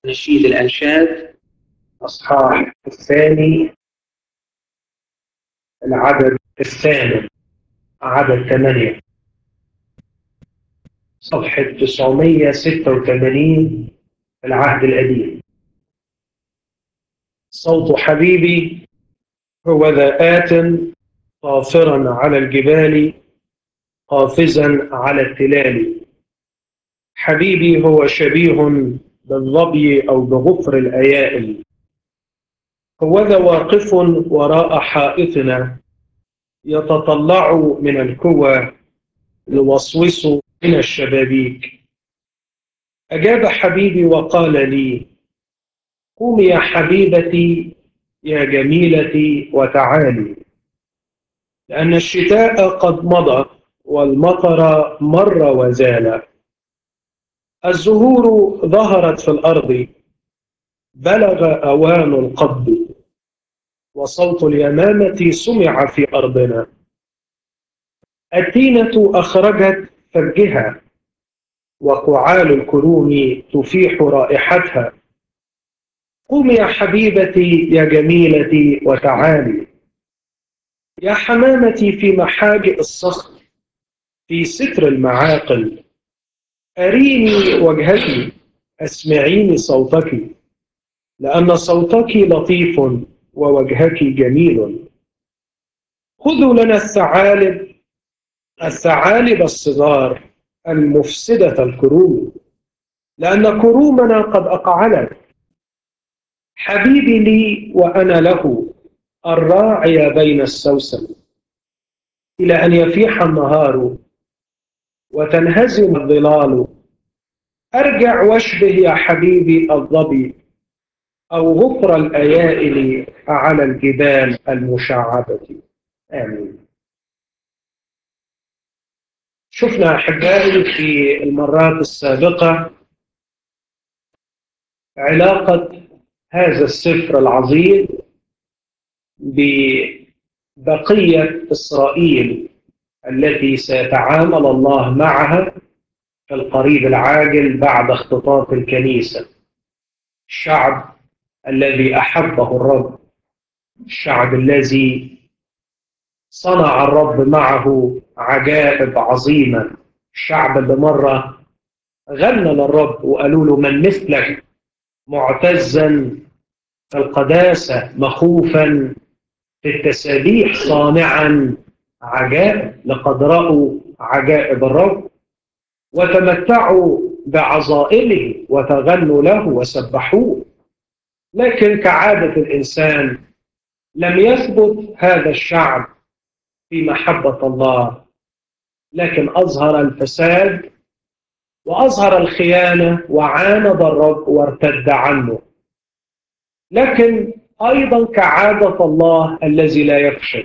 نشيد الأنشاد أصحاح الثاني العدد الثامن عدد ثمانية صفحة 986 في العهد القديم صوت حبيبي هو ذا آت طافرا على الجبال قافزا على التلال حبيبي هو شبيه بالظبي أو بغفر الأيائل هوذا واقف وراء حائطنا يتطلع من الكوى يوسوس من الشبابيك أجاب حبيبي وقال لي قومي يا حبيبتي يا جميلتي وتعالي لأن الشتاء قد مضى والمطر مر وزال الزهور ظهرت في الأرض بلغ أوان القبض وصوت اليمامة سمع في أرضنا التينة أخرجت فرجها وقعال الكروم تفيح رائحتها قومي يا حبيبتي يا جميلتي وتعالي يا حمامتي في محاجئ الصخر في ستر المعاقل أريني وجهك أسمعيني صوتك لأن صوتك لطيف ووجهك جميل خذوا لنا الثعالب الثعالب الصغار المفسدة الكروم لأن كرومنا قد أقعلت حبيبي لي وأنا له الراعي بين السوسن إلى أن يفيح النهار وتنهزم الظلال أرجع واشبه يا حبيبي الظبي أو غفر الأيائل على الجبال المشعبة آمين شفنا أحبائي في المرات السابقة علاقة هذا السفر العظيم ببقية إسرائيل التي سيتعامل الله معها في القريب العاجل بعد اختطاف الكنيسة الشعب الذي أحبه الرب الشعب الذي صنع الرب معه عجائب عظيمة الشعب اللي مرة غنى للرب وقالوا له من مثلك معتزا في القداسة مخوفا في التسابيح صانعا عجائب لقد رأوا عجائب الرب وتمتعوا بعظائمه وتغنوا له وسبحوه لكن كعادة الإنسان لم يثبت هذا الشعب في محبة الله لكن أظهر الفساد وأظهر الخيانة وعاند الرب وارتد عنه لكن أيضا كعادة الله الذي لا يفشل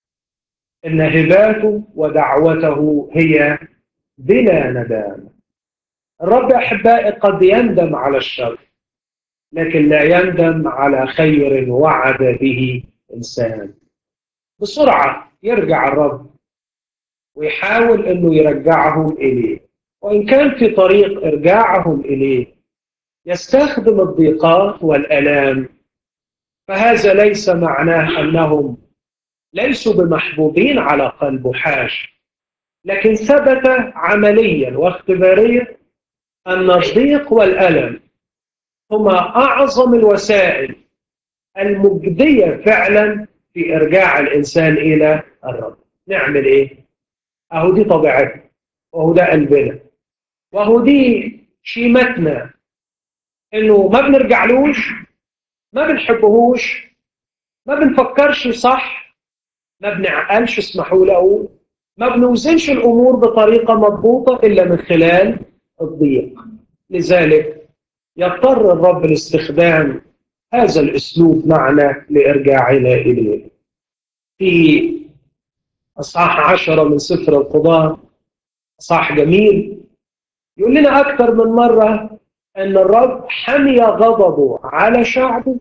إن هباته ودعوته هي بلا ندامة الرب أحبائي قد يندم على الشر لكن لا يندم على خير وعد به إنسان بسرعة يرجع الرب ويحاول أنه يرجعهم إليه وإن كان في طريق إرجاعهم إليه يستخدم الضيقات والألام فهذا ليس معناه أنهم ليسوا بمحبوبين على قلب حاش لكن ثبت عمليا واختباريا أن الضيق والألم هما أعظم الوسائل المجدية فعلا في إرجاع الإنسان إلى الرب نعمل إيه؟ أهو دي طبيعتنا وهو ده قلبنا وهو دي شيمتنا إنه ما بنرجعلوش ما بنحبهوش ما بنفكرش صح ما بنعقلش اسمحوا له ما بنوزنش الأمور بطريقة مضبوطة إلا من خلال الضيق لذلك يضطر الرب لاستخدام هذا الأسلوب معنا لإرجاعنا إليه في أصحاح عشرة من سفر القضاء أصحاح جميل يقول لنا أكثر من مرة أن الرب حمي غضبه على شعبه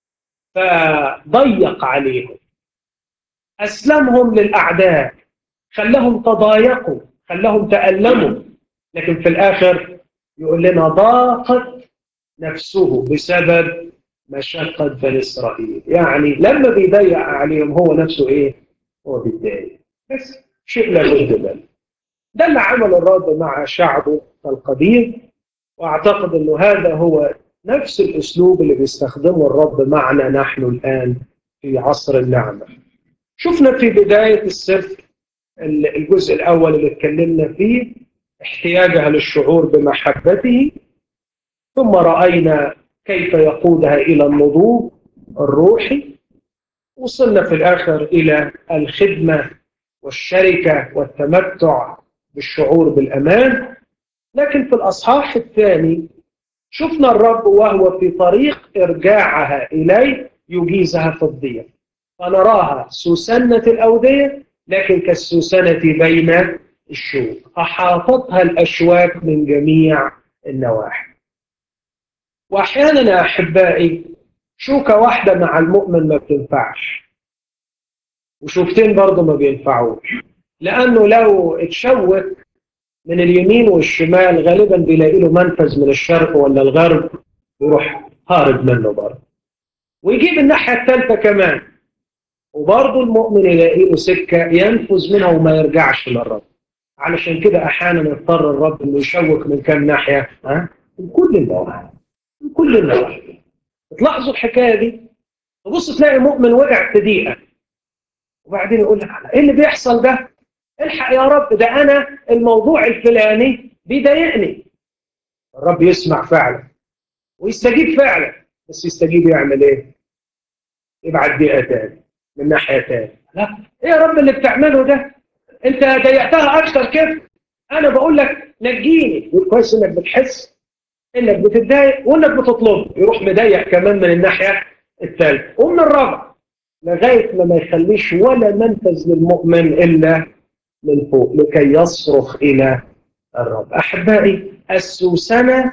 فضيق عليهم أسلمهم للأعداء خلهم تضايقوا خلهم تألموا لكن في الآخر يقول لنا ضاقت نفسه بسبب مشقة بني إسرائيل يعني لما بيضيق عليهم هو نفسه إيه؟ هو بيتضايق بس شيء لا بد منه ده اللي عمل الرب مع شعبه القديم واعتقد انه هذا هو نفس الاسلوب اللي بيستخدمه الرب معنا نحن الان في عصر النعمه. شفنا في بدايه السفر الجزء الاول اللي اتكلمنا فيه احتياجها للشعور بمحبته ثم راينا كيف يقودها الى النضوج الروحي وصلنا في الاخر الى الخدمه والشركه والتمتع بالشعور بالامان لكن في الاصحاح الثاني شفنا الرب وهو في طريق ارجاعها اليه يجيزها في الضيق فنراها سوسنه الاوديه لكن كالسوسنه بين الشوك احاطتها الاشواك من جميع النواحي واحيانا يا احبائي شوكه واحده مع المؤمن ما بتنفعش وشوكتين برضه ما بينفعوش لانه لو اتشوك من اليمين والشمال غالبا بيلاقي له منفذ من الشرق ولا الغرب ويروح هارب منه برضه ويجيب الناحيه الثالثه كمان وبرضه المؤمن يلاقي له سكه ينفذ منها وما يرجعش للرب علشان كده احيانا يضطر الرب انه يشوك من كام ناحيه ها من كل النواحي من كل النواحي تلاحظوا الحكايه دي تبص تلاقي مؤمن وقع في ضيقه وبعدين يقول لك ايه اللي بيحصل ده؟ الحق يا رب ده انا الموضوع الفلاني بيضايقني الرب يسمع فعلا ويستجيب فعلا بس يستجيب يعمل ايه؟ يبعت دقيقه تاني من ناحيه تاني لا ايه يا رب اللي بتعمله ده؟ انت ضيقتها اكتر كده انا بقول لك نجيني كويس انك بتحس انك بتتضايق وانك بتطلب يروح مضايق كمان من الناحيه الثالثه ومن الرابعه لغايه ما ما يخليش ولا منفذ للمؤمن الا من فوق لكي يصرخ الى الرب احبائي السوسنه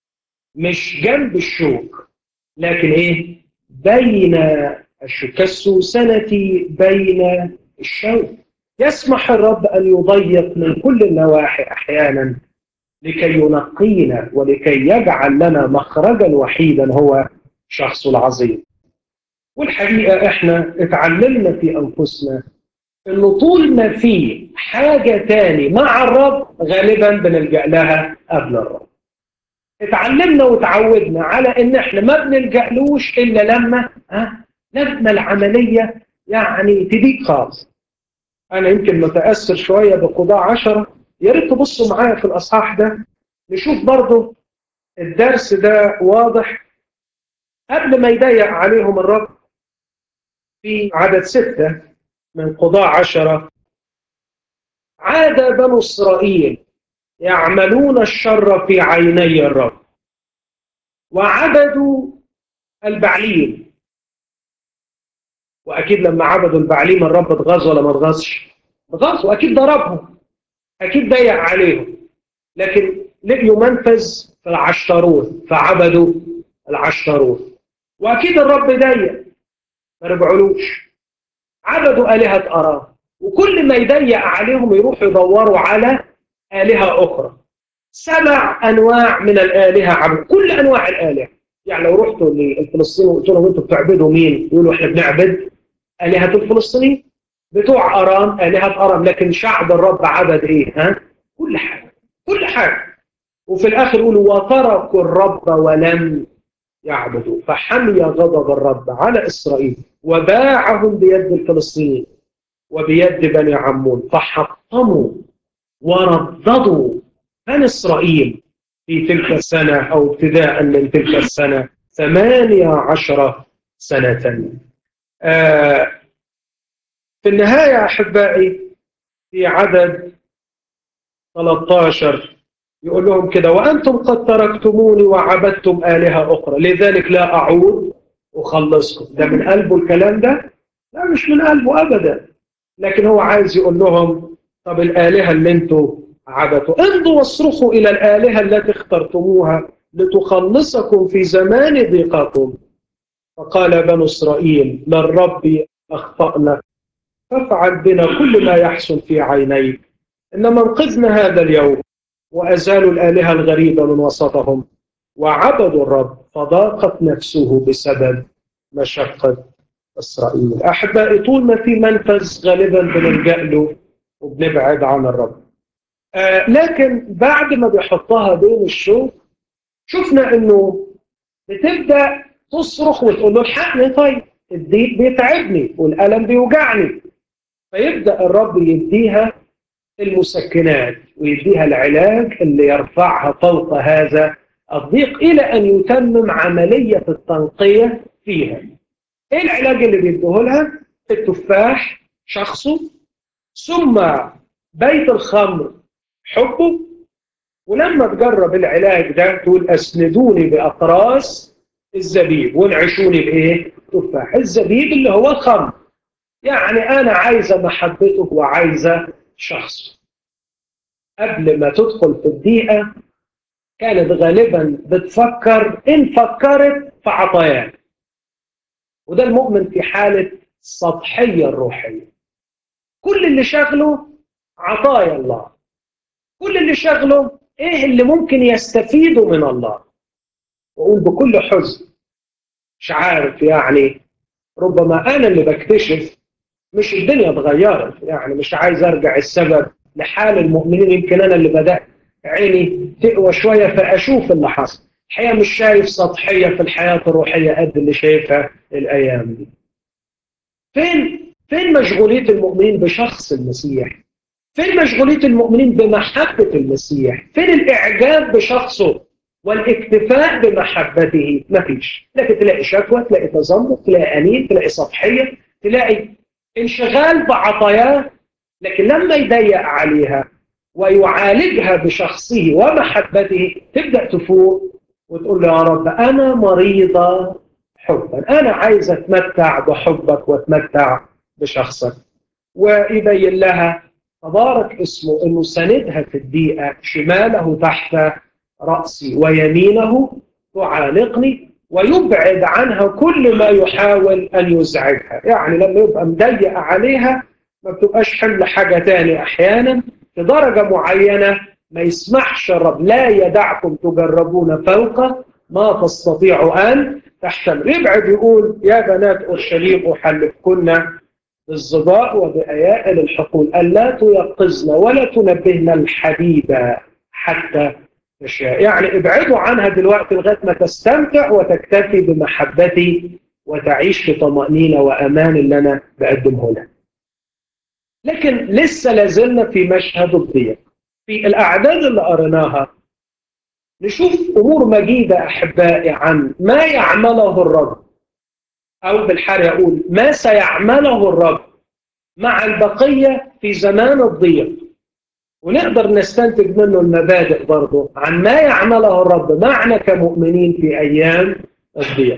مش جنب الشوك لكن ايه بين الشوك كالسوسنه بين الشوك يسمح الرب ان يضيق من كل النواحي احيانا لكي ينقينا ولكي يجعل لنا مخرجا وحيدا هو شخص العظيم والحقيقه احنا اتعلمنا في انفسنا انه طول ما في حاجه تاني مع الرب غالبا بنلجا لها قبل الرب اتعلمنا وتعودنا على ان احنا ما بنلجألوش الا لما ها لما العمليه يعني تضيق خالص انا يمكن متاثر شويه بقضاء عشرة يا ريت تبصوا معايا في الاصحاح ده نشوف برضه الدرس ده واضح قبل ما يضيق عليهم الرب في عدد ستة من قضاء عشرة عاد بنو إسرائيل يعملون الشر في عيني الرب وعبدوا البعليم وأكيد لما عبدوا البعليم الرب اتغاظ ولا ما اتغاظش؟ اتغاظ وأكيد ضربهم أكيد ضيق عليهم لكن لقيوا منفذ في العشتروت فعبدوا العشتروت وأكيد الرب ضيق ما رجعولوش عبدوا آلهة أرام وكل ما يضيق عليهم يروحوا يدوروا على آلهة أخرى سبع أنواع من الآلهة عبدوا كل أنواع الآلهة يعني لو رحتوا للفلسطين وقلت لهم أنتوا بتعبدوا مين؟ يقولوا إحنا بنعبد آلهة الفلسطينيين بتوع أرام آلهة أرام لكن شعب الرب عبد إيه؟ ها؟ كل حاجة كل حاجة وفي الآخر يقولوا وتركوا الرب ولم يعبدوا فحمي غضب الرب على إسرائيل وباعهم بيد الفلسطينيين وبيد بني عمون فحطموا ورددوا بني إسرائيل في تلك السنة أو ابتداء من تلك السنة ثمانية عشر سنة آه في النهاية أحبائي في عدد 13 يقول لهم كده وأنتم قد تركتموني وعبدتم آلهة أخرى لذلك لا أعود أخلصكم ده من قلبه الكلام ده؟ لا مش من قلبه أبدا لكن هو عايز يقول لهم طب الآلهة اللي انتوا عبدتوا امضوا واصرخوا إلى الآلهة التي اخترتموها لتخلصكم في زمان ضيقكم فقال بنو إسرائيل للرب أخطأنا فافعل بنا كل ما يحسن في عينيك إنما انقذنا هذا اليوم وأزالوا الآلهة الغريبة من وسطهم وعبدوا الرب فضاقت نفسه بسبب مشقة إسرائيل أحبائي طول ما في منفذ غالبا بنلجأ له وبنبعد عن الرب آه لكن بعد ما بيحطها بين الشوك شفنا انه بتبدا تصرخ وتقول له الحقني طيب الضيق بيتعبني والالم بيوجعني فيبدا الرب يديها المسكنات ويديها العلاج اللي يرفعها فوق هذا الضيق الى ان يتمم عمليه التنقيه فيها. ايه العلاج اللي بيديه لها؟ التفاح شخصه ثم بيت الخمر حبه ولما تجرب العلاج ده تقول اسندوني باقراص الزبيب وانعشوني بايه؟ تفاح الزبيب اللي هو الخمر يعني انا عايزه محبته وعايزه شخصه قبل ما تدخل في الدقيقه كانت غالبا بتفكر ان فكرت في عطاياه وده المؤمن في حاله سطحيه الروحيه كل اللي شغله عطايا الله كل اللي شغله ايه اللي ممكن يستفيده من الله واقول بكل حزن مش عارف يعني ربما انا اللي بكتشف مش الدنيا اتغيرت يعني مش عايز ارجع السبب لحال المؤمنين يمكن انا اللي بدات عيني تقوى شويه فاشوف اللي حصل الحقيقه مش شايف سطحيه في الحياه الروحيه قد اللي شايفها الايام دي فين فين مشغوليه المؤمنين بشخص المسيح فين مشغوليه المؤمنين بمحبه المسيح فين الاعجاب بشخصه والاكتفاء بمحبته مفيش لكن تلاقي شكوى تلاقي تذمر تلاقي انين تلاقي سطحيه تلاقي انشغال بعطاياه لكن لما يضيق عليها ويعالجها بشخصه ومحبته تبدا تفوق وتقول له يا رب انا مريضه حبا انا عايز اتمتع بحبك واتمتع بشخصك ويبين لها تبارك اسمه انه سندها في الدقيقه شماله تحت راسي ويمينه تعانقني ويبعد عنها كل ما يحاول ان يزعجها يعني لما يبقى مضيق عليها ما بتبقاش حمل حاجه تاني احيانا في درجه معينه ما يسمحش الرب لا يدعكم تجربون فوق ما تستطيع ان تحتمل يبعد يقول يا بنات اورشليم احلفكن بالظباء وبأيائل الحقول ألا تيقظن ولا تنبهن الحبيبة حتى تشاء يعني ابعدوا عنها دلوقتي لغاية ما تستمتع وتكتفي بمحبتي وتعيش في طمأنينة وأمان اللي أنا بقدمه لها لكن لسه لازلنا في مشهد الضيق في الأعداد اللي قريناها نشوف أمور مجيدة أحبائي عن ما يعمله الرب أو بالحال يقول ما سيعمله الرب مع البقية في زمان الضيق ونقدر نستنتج منه المبادئ برضه عن ما يعمله الرب معنا كمؤمنين في أيام الضيق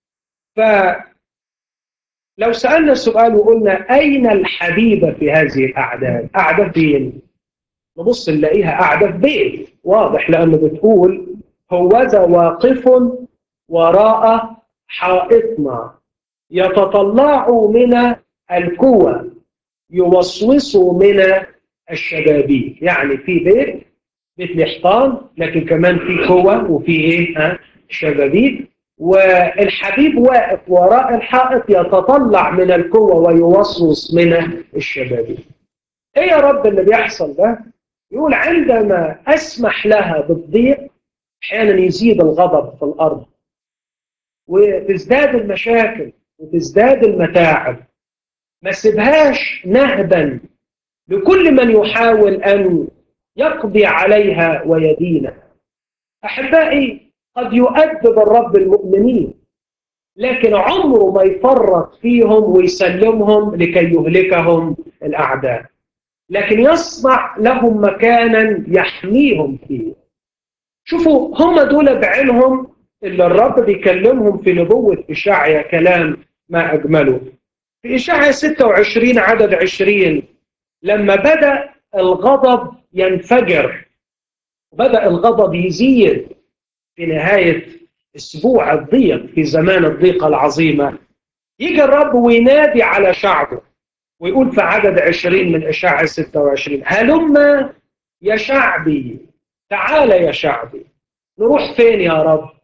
فلو سألنا السؤال وقلنا أين الحبيبة في هذه الأعداد أعداد فين نبص نلاقيها قاعدة في بيت واضح لأنه بتقول هوذا واقف وراء حائطنا يتطلع من الكوى يوسوس من الشبابيك يعني في بيت بيت الحيطان لكن كمان في كوى وفي ايه ها شبابيك والحبيب واقف وراء الحائط يتطلع من الكوى ويوسوس من الشبابيك ايه يا رب اللي بيحصل ده يقول عندما اسمح لها بالضيق احيانا يزيد الغضب في الارض وتزداد المشاكل وتزداد المتاعب ما سيبهاش نهبا لكل من يحاول ان يقضي عليها ويدينها احبائي قد يؤدب الرب المؤمنين لكن عمره ما يفرط فيهم ويسلمهم لكي يهلكهم الاعداء لكن يصنع لهم مكانا يحميهم فيه شوفوا هم دول بعينهم اللي الرب بيكلمهم في نبوة إشاعية كلام ما أجمله في إشاعية 26 عدد 20 لما بدأ الغضب ينفجر بدأ الغضب يزيد في نهاية أسبوع الضيق في زمان الضيقة العظيمة يجي الرب وينادي على شعبه ويقول في عدد 20 من إشاعية 26 هلم يا شعبي تعال يا شعبي نروح فين يا رب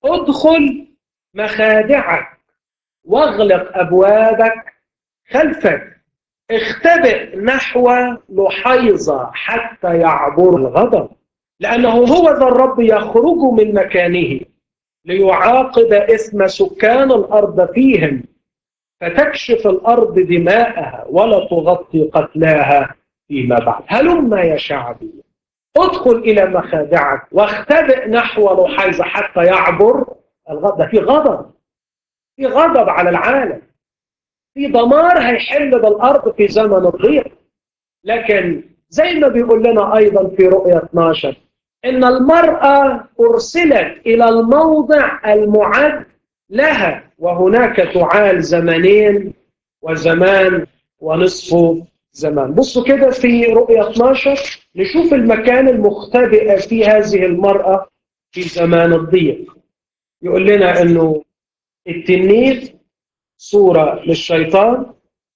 ادخل مخادعك واغلق أبوابك خلفك اختبئ نحو لحيظة حتى يعبر الغضب لأنه هو ذا الرب يخرج من مكانه ليعاقب إثم سكان الأرض فيهم فتكشف الأرض دماءها ولا تغطي قتلاها فيما بعد هلم يا شعبي ادخل إلى مخادعك واختبئ نحو لحيظة حتى يعبر الغضب في غضب في غضب على العالم في دمار هيحل بالارض في زمن الضيق لكن زي ما بيقول لنا ايضا في رؤيه 12 ان المراه ارسلت الى الموضع المعد لها وهناك تعال زمانين وزمان ونصف زمان بصوا كده في رؤية 12 نشوف المكان المختبئ في هذه المرأة في زمان الضيق يقول لنا انه التنين صورة للشيطان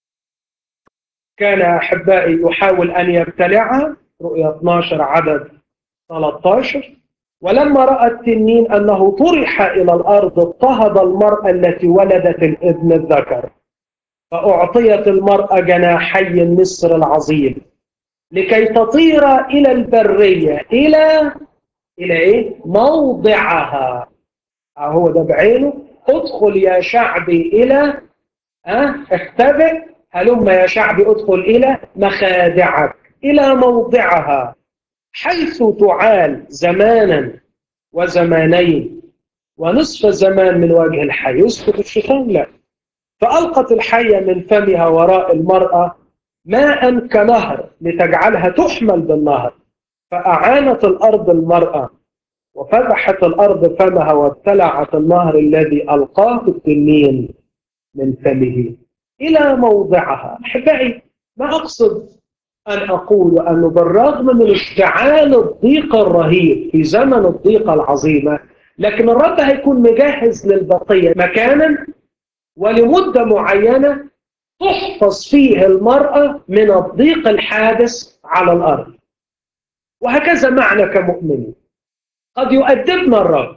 كان أحبائي يحاول أن يبتلعها رؤية 12 عدد 13 ولما رأى التنين أنه طرح إلى الأرض اضطهد المرأة التي ولدت الابن الذكر فأعطيت المرأة جناحي النسر العظيم لكي تطير إلى البرية إلى إلى إيه؟ موضعها هو ده بعينه ادخل يا شعبي إلى أه؟ اختبئ هلم يا شعبي ادخل إلى مخادعك إلى موضعها حيث تعال زمانا وزمانين ونصف زمان من وجه الحي يسقط الشيطان لا فألقت الحية من فمها وراء المرأة ماء كنهر لتجعلها تحمل بالنهر فأعانت الأرض المرأة وفتحت الأرض فمها وابتلعت النهر الذي ألقاه التنين من فمه إلى موضعها أحبائي ما أقصد أن أقول أنه بالرغم من اشتعال الضيق الرهيب في زمن الضيقة العظيمة لكن الرب هيكون مجهز للبقية مكانا ولمدة معينة تحفظ فيه المرأة من الضيق الحادث على الأرض وهكذا معنى كمؤمنين قد يؤدبنا الرب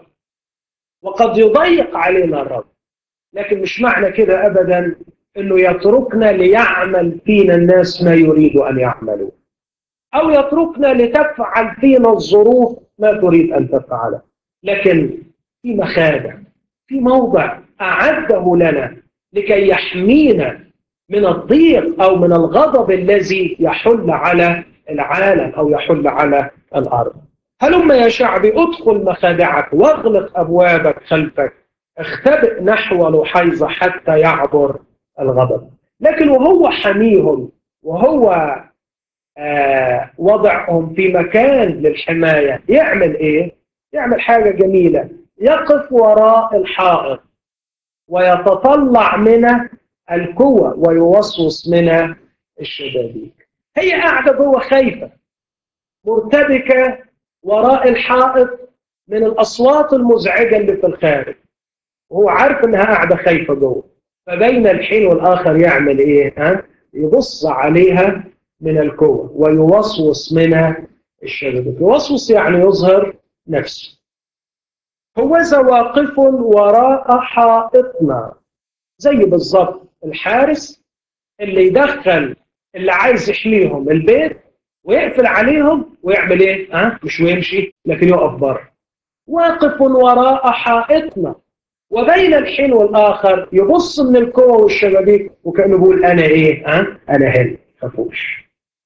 وقد يضيق علينا الرب لكن مش معنى كده أبدا أنه يتركنا ليعمل فينا الناس ما يريد أن يعملوا أو يتركنا لتفعل فينا الظروف ما تريد أن تفعله لكن في مخادع في موضع أعده لنا لكي يحمينا من الضيق أو من الغضب الذي يحل على العالم أو يحل على الأرض هلم يا شعبي ادخل مخادعك واغلق أبوابك خلفك اختبئ نحو لحيظة حتى يعبر الغضب لكن وهو حميهم وهو آه وضعهم في مكان للحماية يعمل ايه؟ يعمل حاجة جميلة يقف وراء الحائط ويتطلع من الكوى ويوسوس من الشبابيك هي قاعدة جوه خايفة مرتبكة وراء الحائط من الأصوات المزعجة اللي في الخارج وهو عارف إنها قاعدة خايفة جوه فبين الحين والآخر يعمل إيه؟ ها؟ يبص عليها من الكوى ويوسوس منها الشبابيك يوسوس يعني يظهر نفسه هوذا واقف وراء حائطنا زي بالظبط الحارس اللي يدخل اللي عايز يحميهم البيت ويقفل عليهم ويعمل ايه؟ ها؟ أه؟ مش ويمشي لكن يقف بره. واقف وراء حائطنا وبين الحين والاخر يبص من الكوى والشبابيك وكانه بيقول انا ايه؟ ها؟ أه؟ انا هنا خافوش.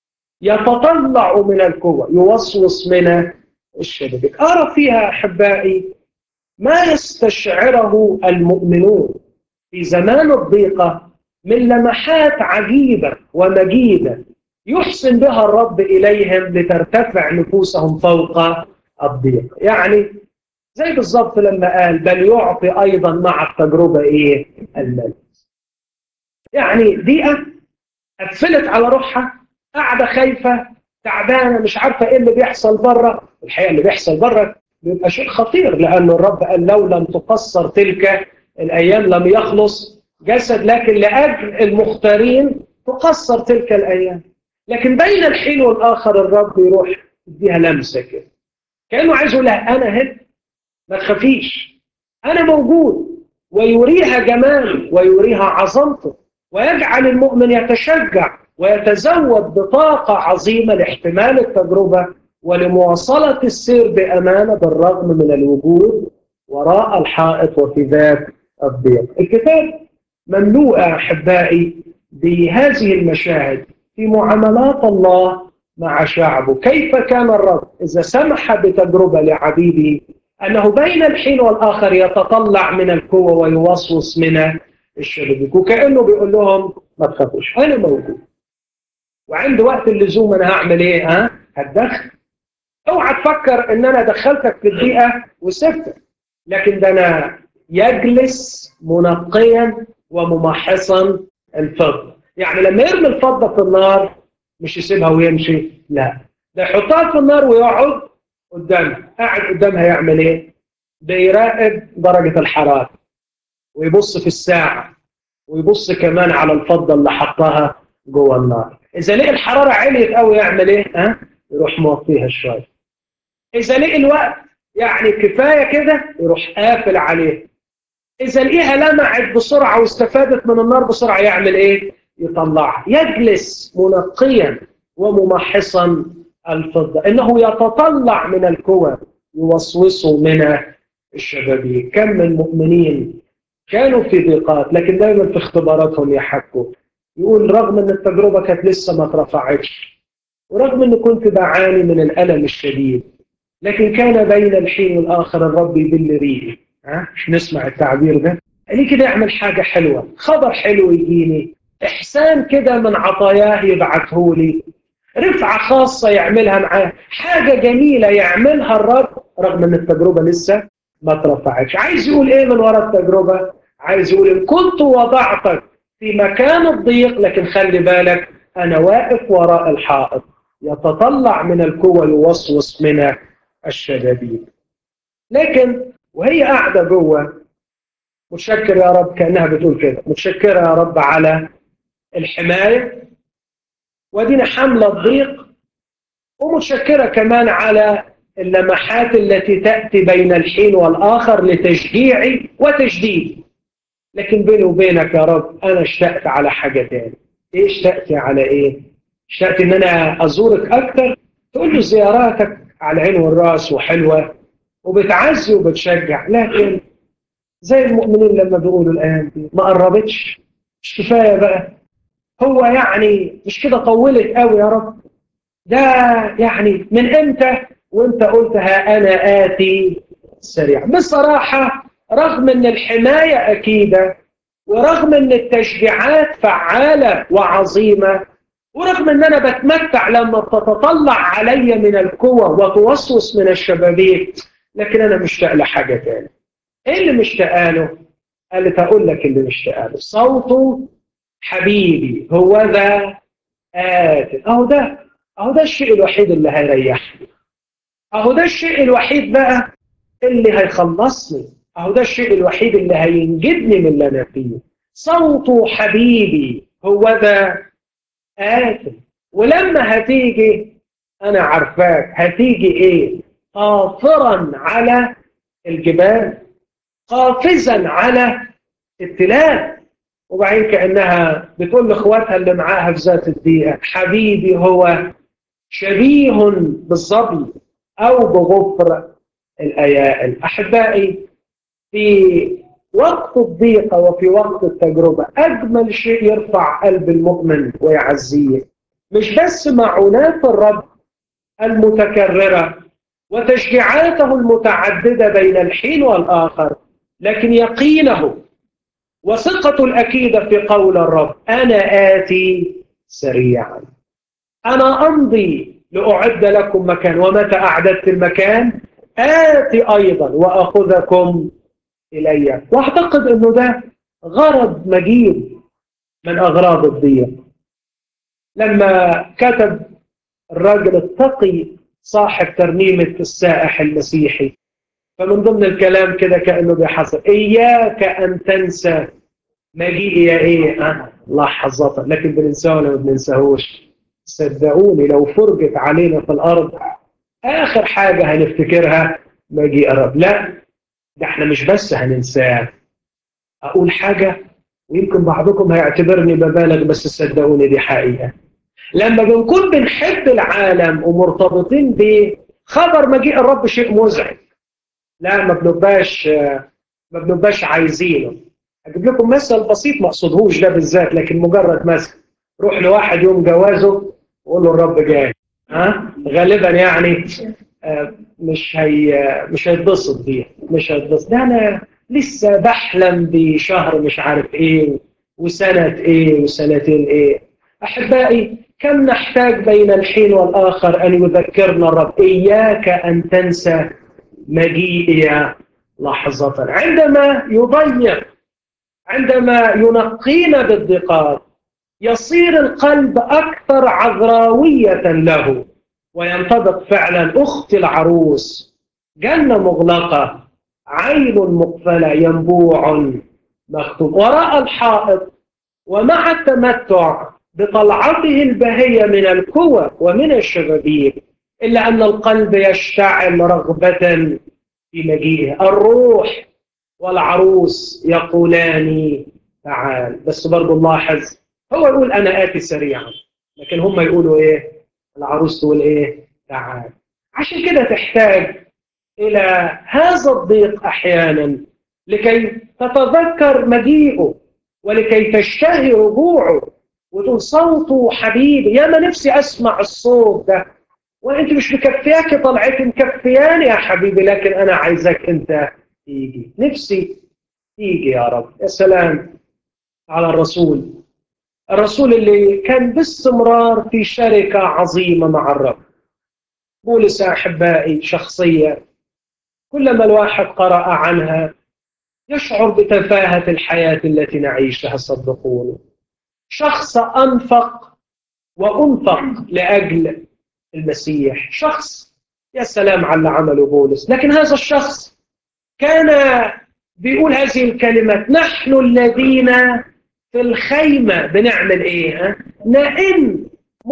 يتطلع من الكوى يوسوس من الشبابيك. ارى فيها احبائي ما يستشعره المؤمنون في زمان الضيقه من لمحات عجيبه ومجيده يحسن بها الرب إليهم لترتفع نفوسهم فوق الضيق يعني زي بالظبط لما قال بل يعطي أيضا مع التجربة إيه الملك يعني دقيقة قفلت على روحها قاعدة خايفة تعبانة مش عارفة إيه اللي بيحصل بره الحقيقة اللي بيحصل بره بيبقى شيء خطير لأن الرب قال لو لم تقصر تلك الأيام لم يخلص جسد لكن لأجل المختارين تقصر تلك الأيام لكن بين الحين والآخر الرب يروح يديها لمسة كده كأنه عايز يقول لها أنا هنا ما تخافيش أنا موجود ويريها جمال ويريها عظمته ويجعل المؤمن يتشجع ويتزود بطاقة عظيمة لاحتمال التجربة ولمواصلة السير بأمانة بالرغم من الوجود وراء الحائط وفي ذات الضيق الكتاب مملوء أحبائي بهذه المشاهد في معاملات الله مع شعبه كيف كان الرب إذا سمح بتجربة لعبيده أنه بين الحين والآخر يتطلع من القوة ويوسوس من الشبابيك وكأنه بيقول لهم ما تخافوش أنا موجود وعند وقت اللزوم أنا هعمل إيه ها هتدخل اوعى تفكر ان انا دخلتك في الضيقه وسبتك لكن ده انا يجلس منقيا وممحصا الفضه يعني لما يرمي الفضه في النار مش يسيبها ويمشي لا ده يحطها في النار ويقعد قدامها قاعد قدامها يعمل ايه بيراقب درجه الحراره ويبص في الساعه ويبص كمان على الفضه اللي حطها جوه النار اذا لقى الحراره عليت قوي يعمل ايه ها يروح موطيها شويه اذا لقي الوقت يعني كفايه كده يروح قافل عليه اذا لقيها لمعت بسرعه واستفادت من النار بسرعه يعمل ايه يطلعها يجلس منقيا وممحصا الفضه انه يتطلع من الكوى يوسوسه من الشبابيك كم من مؤمنين كانوا في ضيقات لكن دايما في اختباراتهم يحكوا يقول رغم ان التجربه كانت لسه ما اترفعتش ورغم اني كنت بعاني من الالم الشديد لكن كان بين الحين والاخر الرب يبل ريقي ها مش نسمع التعبير ده يعني كده يعمل حاجه حلوه خبر حلو يجيني احسان كده من عطاياه يبعته لي رفعه خاصه يعملها معاه حاجه جميله يعملها الرب رغم ان التجربه لسه ما اترفعتش عايز يقول ايه من وراء التجربه عايز يقول ان كنت وضعتك في مكان الضيق لكن خلي بالك انا واقف وراء الحائط يتطلع من القوى يوسوس من الشبابيك لكن وهي قاعده جوه متشكر يا رب كانها بتقول كده متشكره يا رب على الحمايه ودينا حامله الضيق ومتشكره كمان على اللمحات التي تاتي بين الحين والاخر لتشجيعي وتجديدي لكن بيني وبينك يا رب انا اشتقت على حاجه تاني ايه اشتقتي على ايه اشتقت ان انا ازورك اكتر تقول له زياراتك على العين والراس وحلوه وبتعزي وبتشجع لكن زي المؤمنين لما بيقولوا الايام دي ما قربتش مش كفايه بقى هو يعني مش كده طولت قوي يا رب ده يعني من امتى وانت قلت ها انا اتي سريع بصراحه رغم ان الحمايه اكيده ورغم ان التشجيعات فعاله وعظيمه ورغم ان انا بتمتع لما تتطلع علي من القوة وتوسوس من الشبابيك لكن انا مشتاق لحاجة تاني ايه اللي مشتاق له قالت اقول لك اللي مشتاق له صوته حبيبي هو ذا آت اهو ده اهو ده الشيء الوحيد اللي هيريحني اهو ده الشيء الوحيد بقى اللي هيخلصني اهو ده الشيء الوحيد اللي هينجدني من اللي انا فيه صوته حبيبي هو ذا آتي ولما هتيجي أنا عارفاك هتيجي إيه قاطرا على الجبال قافزا على التلال وبعدين كأنها بتقول لإخواتها اللي معاها في ذات الدقيقة حبيبي هو شبيه بالظبي أو بغفر الأيائل أحبائي في وقت الضيقة وفي وقت التجربة أجمل شيء يرفع قلب المؤمن ويعزيه مش بس معونات الرب المتكررة وتشجيعاته المتعددة بين الحين والآخر لكن يقينه وثقته الأكيدة في قول الرب أنا آتي سريعا أنا أمضي لأعد لكم مكان ومتى أعددت المكان آتي أيضا وأخذكم إلي وأعتقد أنه ده غرض مجيد من أغراض الضيق لما كتب الراجل التقي صاحب ترنيمة السائح المسيحي فمن ضمن الكلام كده كأنه بيحصل إياك أن تنسى مجيئي يا إيه أه لحظة لكن بننساه ولا ما بننساهوش صدقوني لو فرجت علينا في الأرض آخر حاجة هنفتكرها مجيء الرب لا ده احنا مش بس هننساه اقول حاجه ويمكن بعضكم هيعتبرني ببالغ بس صدقوني دي حقيقه لما بنكون بنحب العالم ومرتبطين بيه خبر مجيء الرب شيء مزعج لا ما بنبقاش ما بنبقاش عايزينه اجيب لكم مثل بسيط ما اقصدهوش ده بالذات لكن مجرد مثل روح لواحد يوم جوازه وقول له الرب جاي ها غالبا يعني مش هي مش هيتبسط بيه مش هيتبسط ده انا لسه بحلم بشهر مش عارف ايه وسنه ايه وسنتين ايه احبائي كم نحتاج بين الحين والاخر ان يذكرنا الرب اياك ان تنسى مجيئي لحظه عندما يضيق عندما ينقينا بالضيقات يصير القلب اكثر عذراويه له وينطبق فعلا اخت العروس جنه مغلقه عين مقفله ينبوع مختوم وراء الحائط ومع التمتع بطلعته البهيه من الكوى ومن الشبابيك الا ان القلب يشتعل رغبه في مجيئه الروح والعروس يقولان تعال بس برضه نلاحظ هو يقول انا اتي سريعا لكن هم يقولوا ايه العروس تقول ايه تعال عشان كده تحتاج الى هذا الضيق احيانا لكي تتذكر مجيئه ولكي تشتهي رجوعه وتقول صوته حبيبي يا ما نفسي اسمع الصوت ده وانت مش مكفياك طلعتي مكفياني يا حبيبي لكن انا عايزك انت تيجي نفسي تيجي يا رب يا سلام على الرسول الرسول اللي كان باستمرار في شركة عظيمة مع الرب بولس أحبائي شخصية كلما الواحد قرأ عنها يشعر بتفاهة الحياة التي نعيشها صدقوني شخص أنفق وأنفق لأجل المسيح شخص يا سلام على اللي عمله بولس لكن هذا الشخص كان بيقول هذه الكلمات نحن الذين في الخيمة بنعمل ايه نئن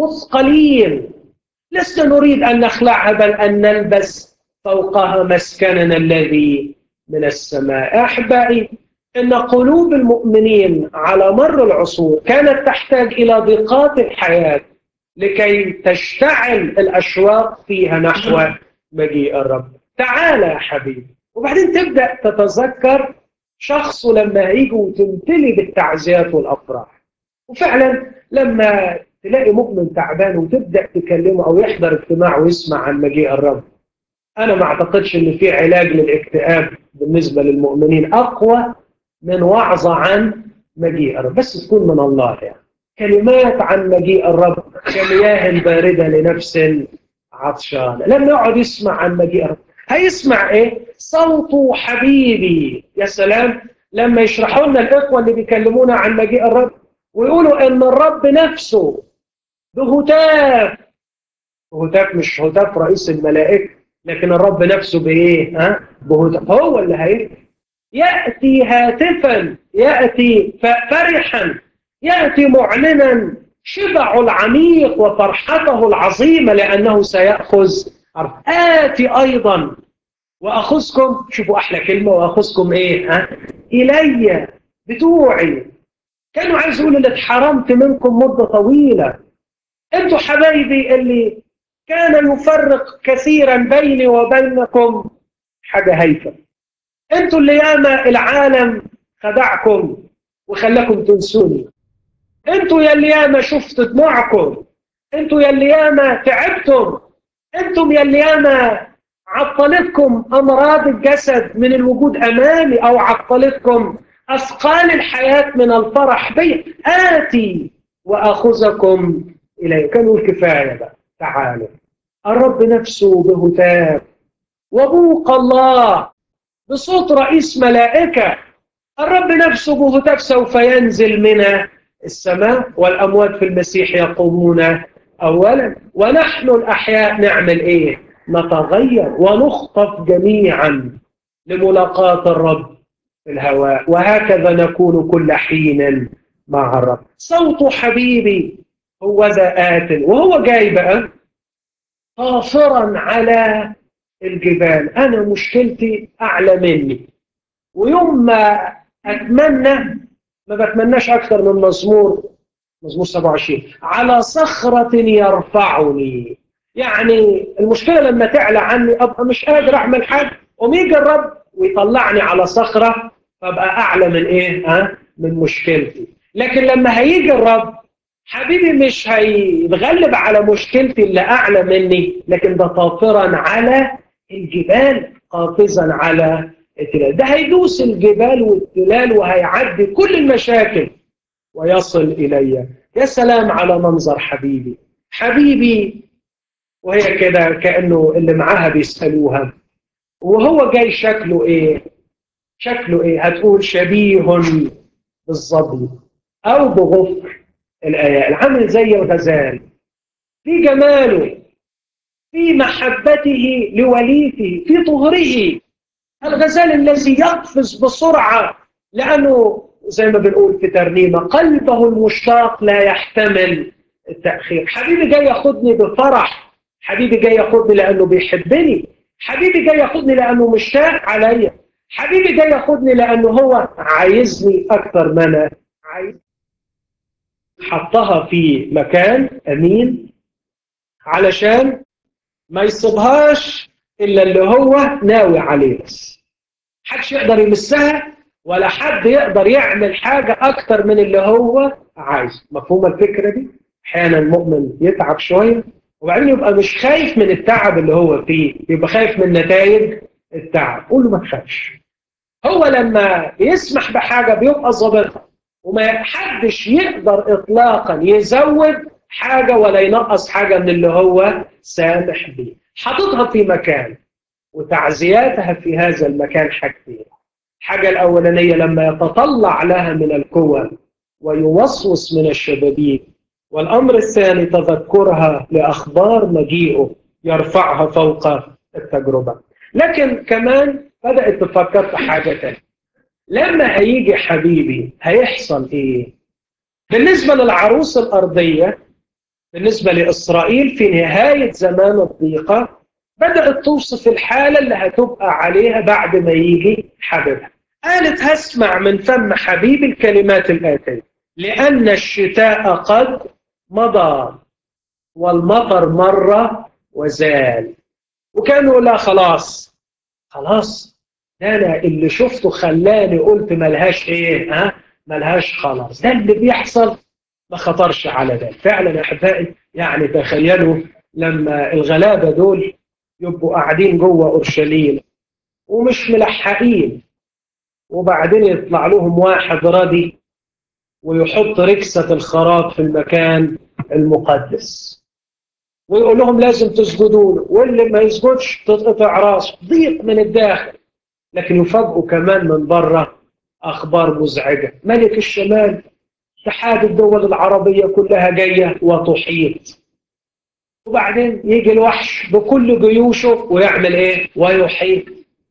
مثقلين لسنا نريد أن نخلعها بل أن نلبس فوقها مسكننا الذي من السماء أحبائي إن قلوب المؤمنين على مر العصور كانت تحتاج إلى ضيقات الحياة لكي تشتعل الأشواق فيها نحو مجيء الرب تعال يا حبيبي وبعدين تبدأ تتذكر شخصه لما يجي وتمتلي بالتعزيات والأفراح وفعلا لما تلاقي مؤمن تعبان وتبدأ تكلمه أو يحضر اجتماع ويسمع عن مجيء الرب أنا ما أعتقدش إن في علاج للاكتئاب بالنسبة للمؤمنين أقوى من وعظة عن مجيء الرب بس تكون من الله يعني كلمات عن مجيء الرب كمياه باردة لنفس عطشانة لما يقعد يسمع عن مجيء الرب هيسمع ايه صوته حبيبي يا سلام لما يشرحوا لنا الاخوه اللي بيكلمونا عن مجيء الرب ويقولوا ان الرب نفسه بهتاف بهتاف مش هتاف رئيس الملائكه لكن الرب نفسه بايه ها بهتاف هو اللي هيجي ياتي هاتفا ياتي فرحا ياتي معلنا شبعه العميق وفرحته العظيمه لانه سياخذ آتي أيضا وأخذكم شوفوا أحلى كلمة وأخذكم إيه ها إلي بتوعي كانوا عايز يقولوا اللي اتحرمت منكم مدة طويلة أنتوا حبايبي اللي كان يفرق كثيرا بيني وبينكم حاجة هيفا أنتوا اللي ياما العالم خدعكم وخلاكم تنسوني أنتوا يا اللي ياما شفت دموعكم أنتوا يا اللي ياما تعبتم انتم يا اللي انا عطلتكم امراض الجسد من الوجود امامي او عطلتكم اثقال الحياه من الفرح بي اتي واخذكم الي كانوا الكفايه بقى تعالوا الرب نفسه بهتاف وبوق الله بصوت رئيس ملائكه الرب نفسه بهتاف سوف ينزل من السماء والاموات في المسيح يقومون اولا ونحن الاحياء نعمل ايه نتغير ونخطف جميعا لملاقاه الرب في الهواء وهكذا نكون كل حين مع الرب صوت حبيبي هو ذا آت وهو جاي بقى قاصرا على الجبال انا مشكلتي اعلى مني ويوم ما اتمنى ما بتمناش اكثر من مزمور مزمور 27 على صخرة يرفعني يعني المشكلة لما تعلى عني ابقى مش قادر اعمل حاجة ويجي الرب ويطلعني على صخرة فابقى اعلى من ايه ها من مشكلتي لكن لما هيجي الرب حبيبي مش هيتغلب على مشكلتي اللي اعلى مني لكن ده طافرا على الجبال قافزا على التلال ده هيدوس الجبال والتلال وهيعدي كل المشاكل ويصل الي يا سلام على منظر حبيبي حبيبي وهي كده كانه اللي معاها بيسالوها وهو جاي شكله ايه شكله ايه هتقول شبيه بالظبي او بغفر الايات عامل زي الغزال في جماله في محبته لوليته في طهره الغزال الذي يقفز بسرعه لانه زي ما بنقول في ترنيمه قلبه المشتاق لا يحتمل التاخير حبيبي جاي ياخدني بفرح حبيبي جاي ياخدني لانه بيحبني حبيبي جاي ياخدني لانه مشتاق عليا حبيبي جاي ياخدني لانه هو عايزني اكتر ما انا عايز حطها في مكان امين علشان ما يصيبهاش الا اللي هو ناوي عليه بس حدش يقدر يمسها ولا حد يقدر يعمل حاجة أكتر من اللي هو عايز مفهوم الفكرة دي؟ أحيانا المؤمن يتعب شوية وبعدين يبقى مش خايف من التعب اللي هو فيه يبقى خايف من نتائج التعب قول له ما تخافش هو لما يسمح بحاجة بيبقى ظابطها وما حدش يقدر إطلاقا يزود حاجة ولا ينقص حاجة من اللي هو سامح بيه حاططها في مكان وتعزياتها في هذا المكان حاجتين الحاجة الأولانية لما يتطلع لها من القوى ويوسوس من الشبابيك والأمر الثاني تذكرها لأخبار مجيئه يرفعها فوق التجربة لكن كمان بدأت تفكر في حاجة تانية لما هيجي حبيبي هيحصل ايه بالنسبة للعروس الأرضية بالنسبة لإسرائيل في نهاية زمان الضيقة بدأت توصف الحالة اللي هتبقى عليها بعد ما يجي حبيبها قالت هسمع من فم حبيبي الكلمات الآتية لأن الشتاء قد مضى والمطر مر وزال وكانوا لا خلاص خلاص ده انا اللي شفته خلاني قلت ملهاش ايه ها ملهاش خلاص ده اللي بيحصل ما خطرش على ده فعلا يا احبائي يعني تخيلوا لما الغلابه دول يبقوا قاعدين جوه اورشليم ومش ملحقين وبعدين يطلع لهم واحد راضي ويحط ركسة الخراب في المكان المقدس ويقول لهم لازم تسجدوا له واللي ما يسجدش تتقطع راسه ضيق من الداخل لكن يفاجئوا كمان من بره اخبار مزعجه ملك الشمال اتحاد الدول العربيه كلها جايه وتحيط وبعدين يجي الوحش بكل جيوشه ويعمل ايه ويحيط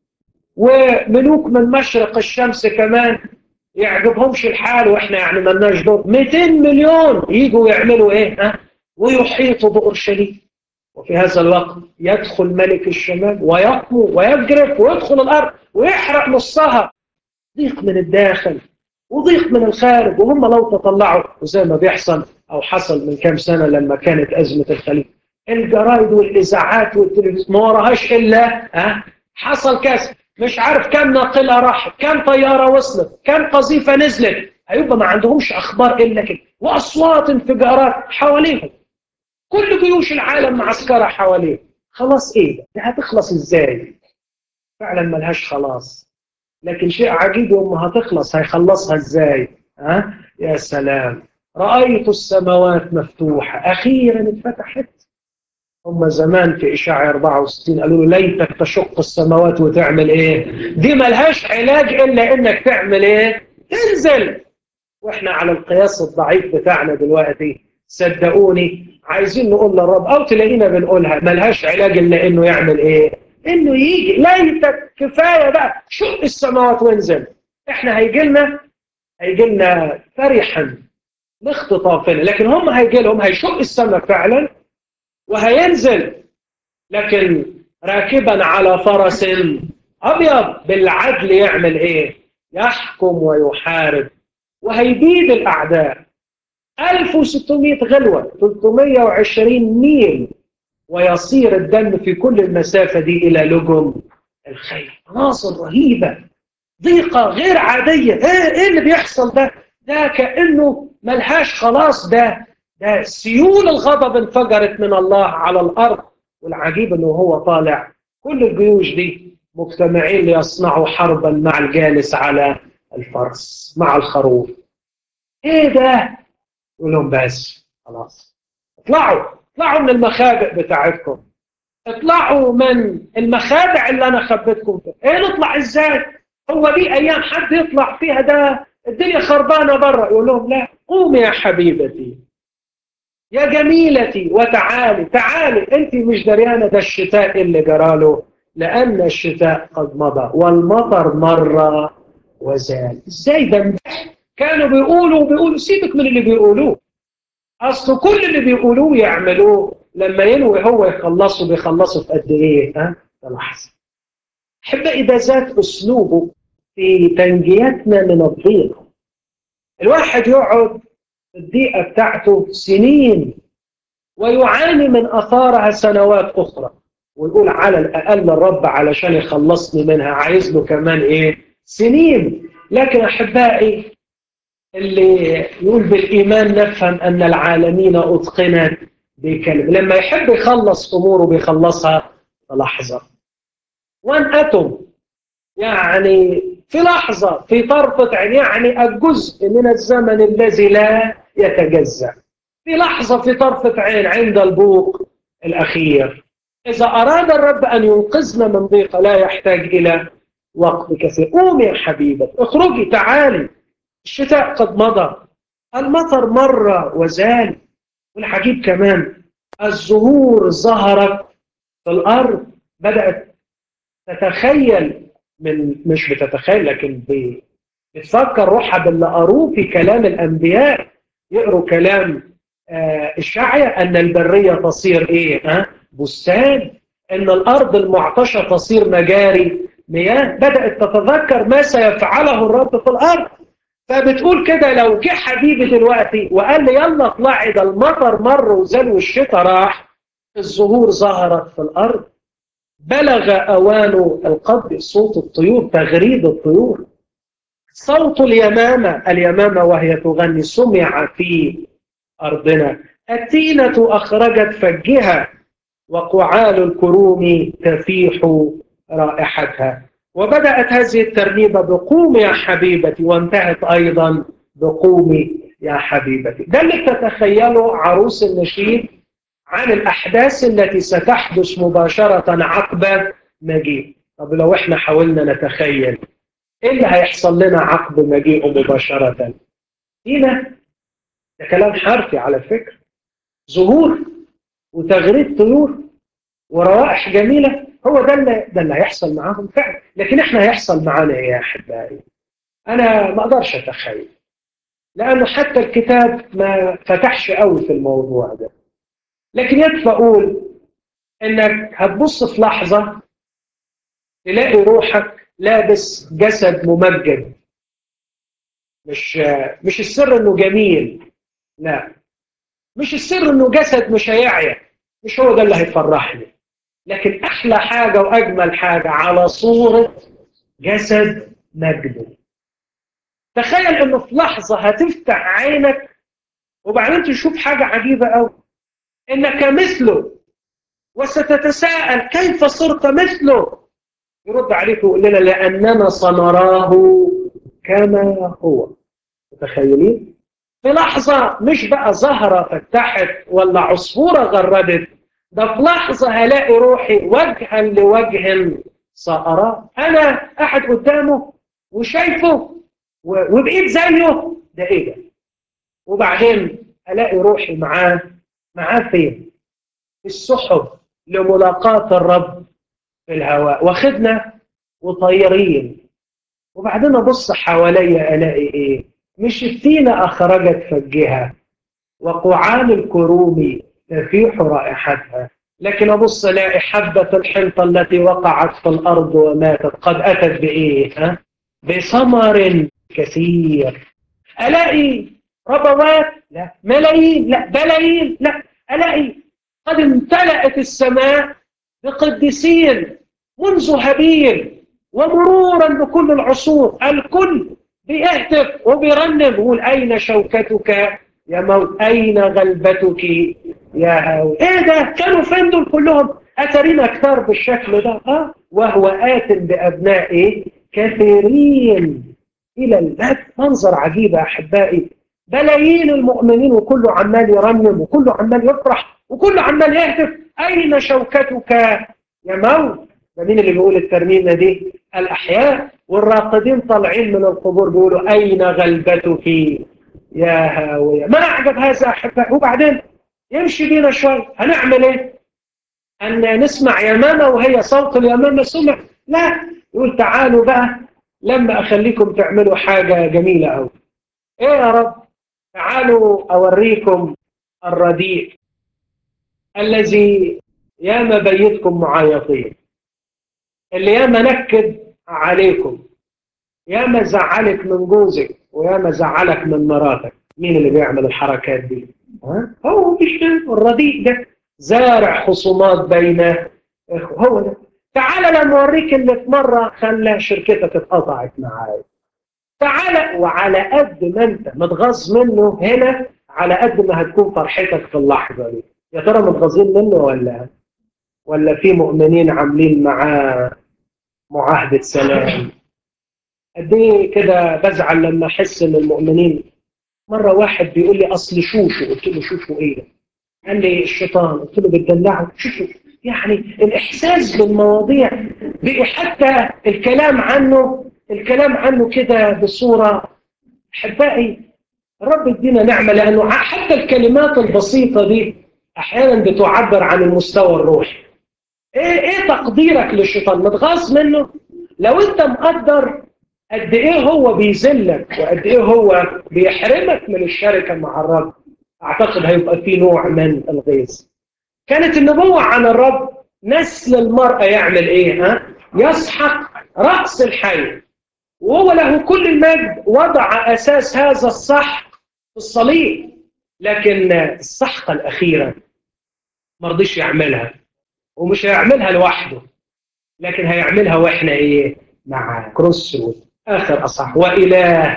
وملوك من مشرق الشمس كمان يعجبهمش الحال واحنا يعني ملناش دور 200 مليون يجوا يعملوا ايه ها ويحيطوا باورشليم وفي هذا الوقت يدخل ملك الشمال ويقمو ويجرف ويدخل الارض ويحرق نصها ضيق من الداخل وضيق من الخارج وهم لو تطلعوا وزي ما بيحصل او حصل من كام سنه لما كانت ازمه الخليج الجرايد والاذاعات والتلفزيون ما وراهاش الا ها حصل كذا مش عارف كم ناقله راحت كم طياره وصلت كم قذيفه نزلت هيبقى ما عندهمش اخبار الا كده واصوات انفجارات حواليهم كل جيوش العالم معسكره حواليه خلاص ايه ده هتخلص ازاي فعلا ملهاش خلاص لكن شيء عجيب يوم هتخلص هيخلصها ازاي ها يا سلام رايت السماوات مفتوحه اخيرا اتفتحت هم زمان في إشاعة 64 قالوا له ليتك تشق السماوات وتعمل إيه دي ملهاش علاج إلا إنك تعمل إيه تنزل وإحنا على القياس الضعيف بتاعنا دلوقتي صدقوني عايزين نقول للرب أو تلاقينا بنقولها ملهاش علاج إلا إنه يعمل إيه إنه يجي ليتك كفاية بقى شق السماوات وانزل إحنا هيجي لنا هيجي لنا فرحا لاختطافنا لكن هم هيجي لهم هيشق السماء فعلا وهينزل لكن راكبا على فرس ابيض بالعدل يعمل ايه يحكم ويحارب وهيبيد الأعداء 1600 غلوة 320 ميل ويصير الدم في كل المسافة دي إلى لجم الخيل عناصر رهيبة ضيقة غير عادية ايه, إيه اللي بيحصل ده ده كأنه ملهاش خلاص ده ده سيول الغضب انفجرت من الله على الأرض والعجيب أنه هو طالع كل الجيوش دي مجتمعين ليصنعوا حربا مع الجالس على الفرس مع الخروف ايه ده يقول لهم بس خلاص اطلعوا اطلعوا من المخابئ بتاعتكم اطلعوا من المخادع اللي انا خبيتكم فيها ايه نطلع ازاي هو دي ايام حد يطلع فيها ده الدنيا خربانه بره يقول لهم لا قومي يا حبيبتي يا جميلتي وتعالي تعالي انت مش دريانه ده الشتاء اللي جراله لان الشتاء قد مضى والمطر مر وزال ازاي ده كانوا بيقولوا بيقولوا سيبك من اللي بيقولوه اصل كل اللي بيقولوه يعملوه لما ينوي هو يخلصه بيخلصه في قد ايه ها لحظه احبائي ده ذات اسلوبه في تنجيتنا من الضيق الواحد يقعد الضيقه بتاعته سنين ويعاني من اثارها سنوات اخرى ويقول على الاقل الرب علشان يخلصني منها عايز له كمان ايه سنين لكن احبائي اللي يقول بالايمان نفهم ان العالمين اتقنت بكلمه لما يحب يخلص اموره بيخلصها في لحظه وان اتم يعني في لحظه في طرفه عين يعني الجزء من الزمن الذي لا يتجزا في لحظه في طرفه عين عند البوق الاخير اذا اراد الرب ان ينقذنا من ضيقه لا يحتاج الى وقت كثير قومي يا حبيبتي اخرجي تعالي الشتاء قد مضى المطر مر وزال والعجيب كمان الزهور ظهرت في الارض بدات تتخيل من مش بتتخيل لكن بتفكر روحها باللي قروه في كلام الانبياء يقروا كلام آه الشعية ان البريه تصير ايه ها بستان ان الارض المعطشه تصير مجاري مياه بدات تتذكر ما سيفعله الرب في الارض فبتقول كده لو جه حبيبي دلوقتي وقال لي يلا اطلعي ده المطر مر وزال والشتاء راح الزهور ظهرت في الارض بلغ اوان القبض صوت الطيور تغريد الطيور صوت اليمامه اليمامه وهي تغني سمع في ارضنا التينه اخرجت فجها وقعال الكروم تفيح رائحتها وبدأت هذه الترنيبة بقوم يا حبيبتي وانتهت أيضا بقوم يا حبيبتي ده اللي تتخيله عروس النشيد عن الأحداث التي ستحدث مباشرة عقب مجيء طب لو احنا حاولنا نتخيل ايه اللي هيحصل لنا عقب مجيئه مباشرة هنا ده كلام حرفي على فكرة ظهور وتغريد طيور وروائح جميلة هو ده اللي ده اللي هيحصل معاهم فعلا لكن احنا هيحصل معانا ايه يا احبائي انا ما اقدرش اتخيل لانه حتى الكتاب ما فتحش قوي في الموضوع ده لكن يكفي اقول انك هتبص في لحظه تلاقي روحك لابس جسد ممجد مش مش السر انه جميل لا مش السر انه جسد مش هيعيا مش هو ده اللي هيفرحني لكن احلى حاجه واجمل حاجه على صوره جسد مجد تخيل انه في لحظه هتفتح عينك وبعدين تشوف حاجه عجيبه قوي انك مثله وستتساءل كيف صرت مثله يرد عليك ويقول لنا لاننا سنراه كما هو متخيلين في لحظه مش بقى زهره فتحت ولا عصفوره غردت ده في لحظة هلاقي روحي وجها لوجه سأراه أنا قاعد قدامه وشايفه وبقيت زيه ده إيه ده وبعدين ألاقي روحي معاه معاه فين في السحب لملاقاة الرب في الهواء واخدنا وطيرين وبعدين أبص حواليا ألاقي إيه مش التينة أخرجت فجها وقعان الكروم تفيح رائحتها لكن أبص ألاقي حبة الحنطة التي وقعت في الأرض وماتت قد أتت بإيه ها؟ بثمر كثير الاقي ربوات لا ملايين لا بلايين لا الاقي قد امتلأت السماء بقديسين منذ هابيل ومرورا بكل العصور الكل بيهتف وبيرنم يقول أين شوكتك يا موت أين غلبتك يا هاوي إيه ده كانوا فين دول كلهم أترين أكثر بالشكل ده آه وهو آت بأبنائه كثيرين إلى المجد منظر عجيب يا أحبائي بلايين المؤمنين وكله عمال يرنم وكله عمال يفرح وكله عمال يهتف أين شوكتك يا موت ده مين اللي بيقول الترنيمة دي الأحياء والراقدين طالعين من القبور بيقولوا أين غلبتك يا هاوية ما أعجب هذا أحبائي وبعدين يمشي بينا شوي هنعمل إيه أن نسمع يمامة وهي صوت اليمامة سمع لا يقول تعالوا بقى لما أخليكم تعملوا حاجة جميلة أوي إيه يا رب تعالوا أوريكم الرديء الذي ياما بيتكم معيطين اللي ياما نكد عليكم ياما زعلك من جوزك وياما زعلك من مراتك مين اللي بيعمل الحركات دي ها؟ هو مش الرديء ده زارع خصومات بين هو ده تعال لما اوريك اللي في مره خلى شركتك اتقطعت معايا تعال وعلى قد ما انت متغاظ منه هنا على قد ما هتكون فرحتك في اللحظه دي يا ترى متغاظين منه ولا ولا في مؤمنين عاملين معاه معاهده سلام قد ايه كده بزعل لما احس ان المؤمنين مره واحد بيقول لي اصل شوشو قلت له شوشو ايه ده؟ قال لي الشيطان قلت له بتدلعه شوشو يعني الاحساس بالمواضيع بقي حتى الكلام عنه الكلام عنه كده بصوره احبائي رب يدينا نعمه لانه حتى الكلمات البسيطه دي احيانا بتعبر عن المستوى الروحي ايه ايه تقديرك للشيطان متغاظ منه لو انت مقدر قد ايه هو بيذلك وقد ايه هو بيحرمك من الشركه مع الرب اعتقد هيبقى في نوع من الغيظ كانت النبوه عن الرب نسل المراه يعمل ايه ها يسحق راس الحي وهو له كل المجد وضع اساس هذا السحق في الصليب لكن السحقه الاخيره ما رضيش يعملها ومش هيعملها لوحده لكن هيعملها واحنا ايه مع كروس اخر اصح واله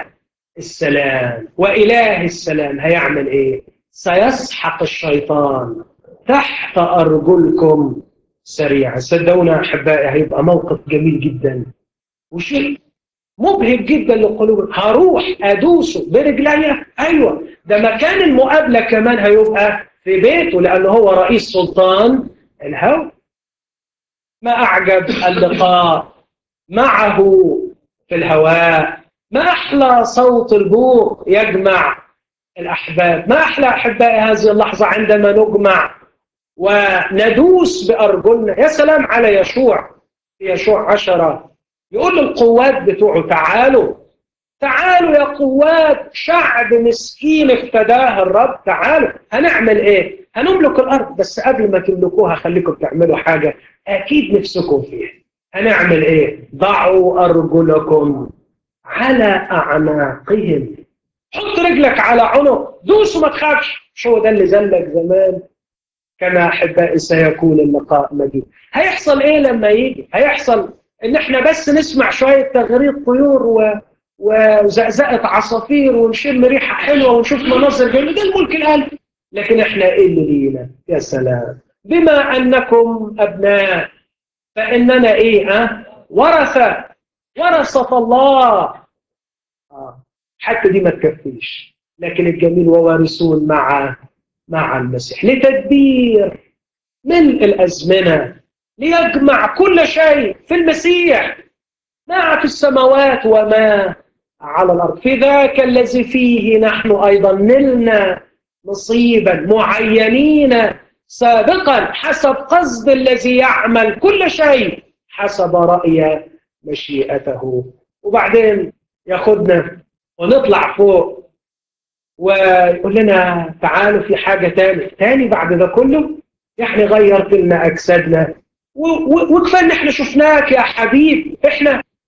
السلام واله السلام هيعمل ايه سيسحق الشيطان تحت ارجلكم سريعا صدقونا احبائي هيبقى موقف جميل جدا وشيء مبهج جدا للقلوب هروح ادوسه برجليا ايوه ده مكان المقابله كمان هيبقى في بيته لانه هو رئيس سلطان الهوى ما اعجب اللقاء معه في الهواء ما احلى صوت البوق يجمع الاحباب ما احلى احبائي هذه اللحظه عندما نجمع وندوس بارجلنا يا سلام على يشوع يشوع عشرة يقول للقوات بتوعه تعالوا تعالوا يا قوات شعب مسكين افتداه الرب تعالوا هنعمل ايه هنملك الارض بس قبل ما تملكوها خليكم تعملوا حاجه اكيد نفسكم فيها هنعمل ايه ضعوا ارجلكم على اعناقهم حط رجلك على عنق دوس وما تخافش مش هو ده اللي زلك زمان كما احبائي سيكون اللقاء مجيد هيحصل ايه لما يجي هيحصل ان احنا بس نسمع شويه تغريد طيور و... وزقزقه عصافير ونشم ريحه حلوه ونشوف مناظر جميله ده الملك الالفي لكن احنا ايه اللي لينا يا سلام بما انكم ابناء فاننا ايه ها ورثه ورثه الله آه. حتى دي ما تكفيش لكن الجميل ووارثون مع مع المسيح لتدبير ملء الازمنه ليجمع كل شيء في المسيح ما في السماوات وما على الارض في ذاك الذي فيه نحن ايضا نلنا نصيبا معينين سابقا حسب قصد الذي يعمل كل شيء حسب رأي مشيئته وبعدين ياخدنا ونطلع فوق ويقول لنا تعالوا في حاجة تاني تاني بعد ده كله يعني غيرت لنا أجسادنا وكفاية ان احنا شفناك يا حبيب احنا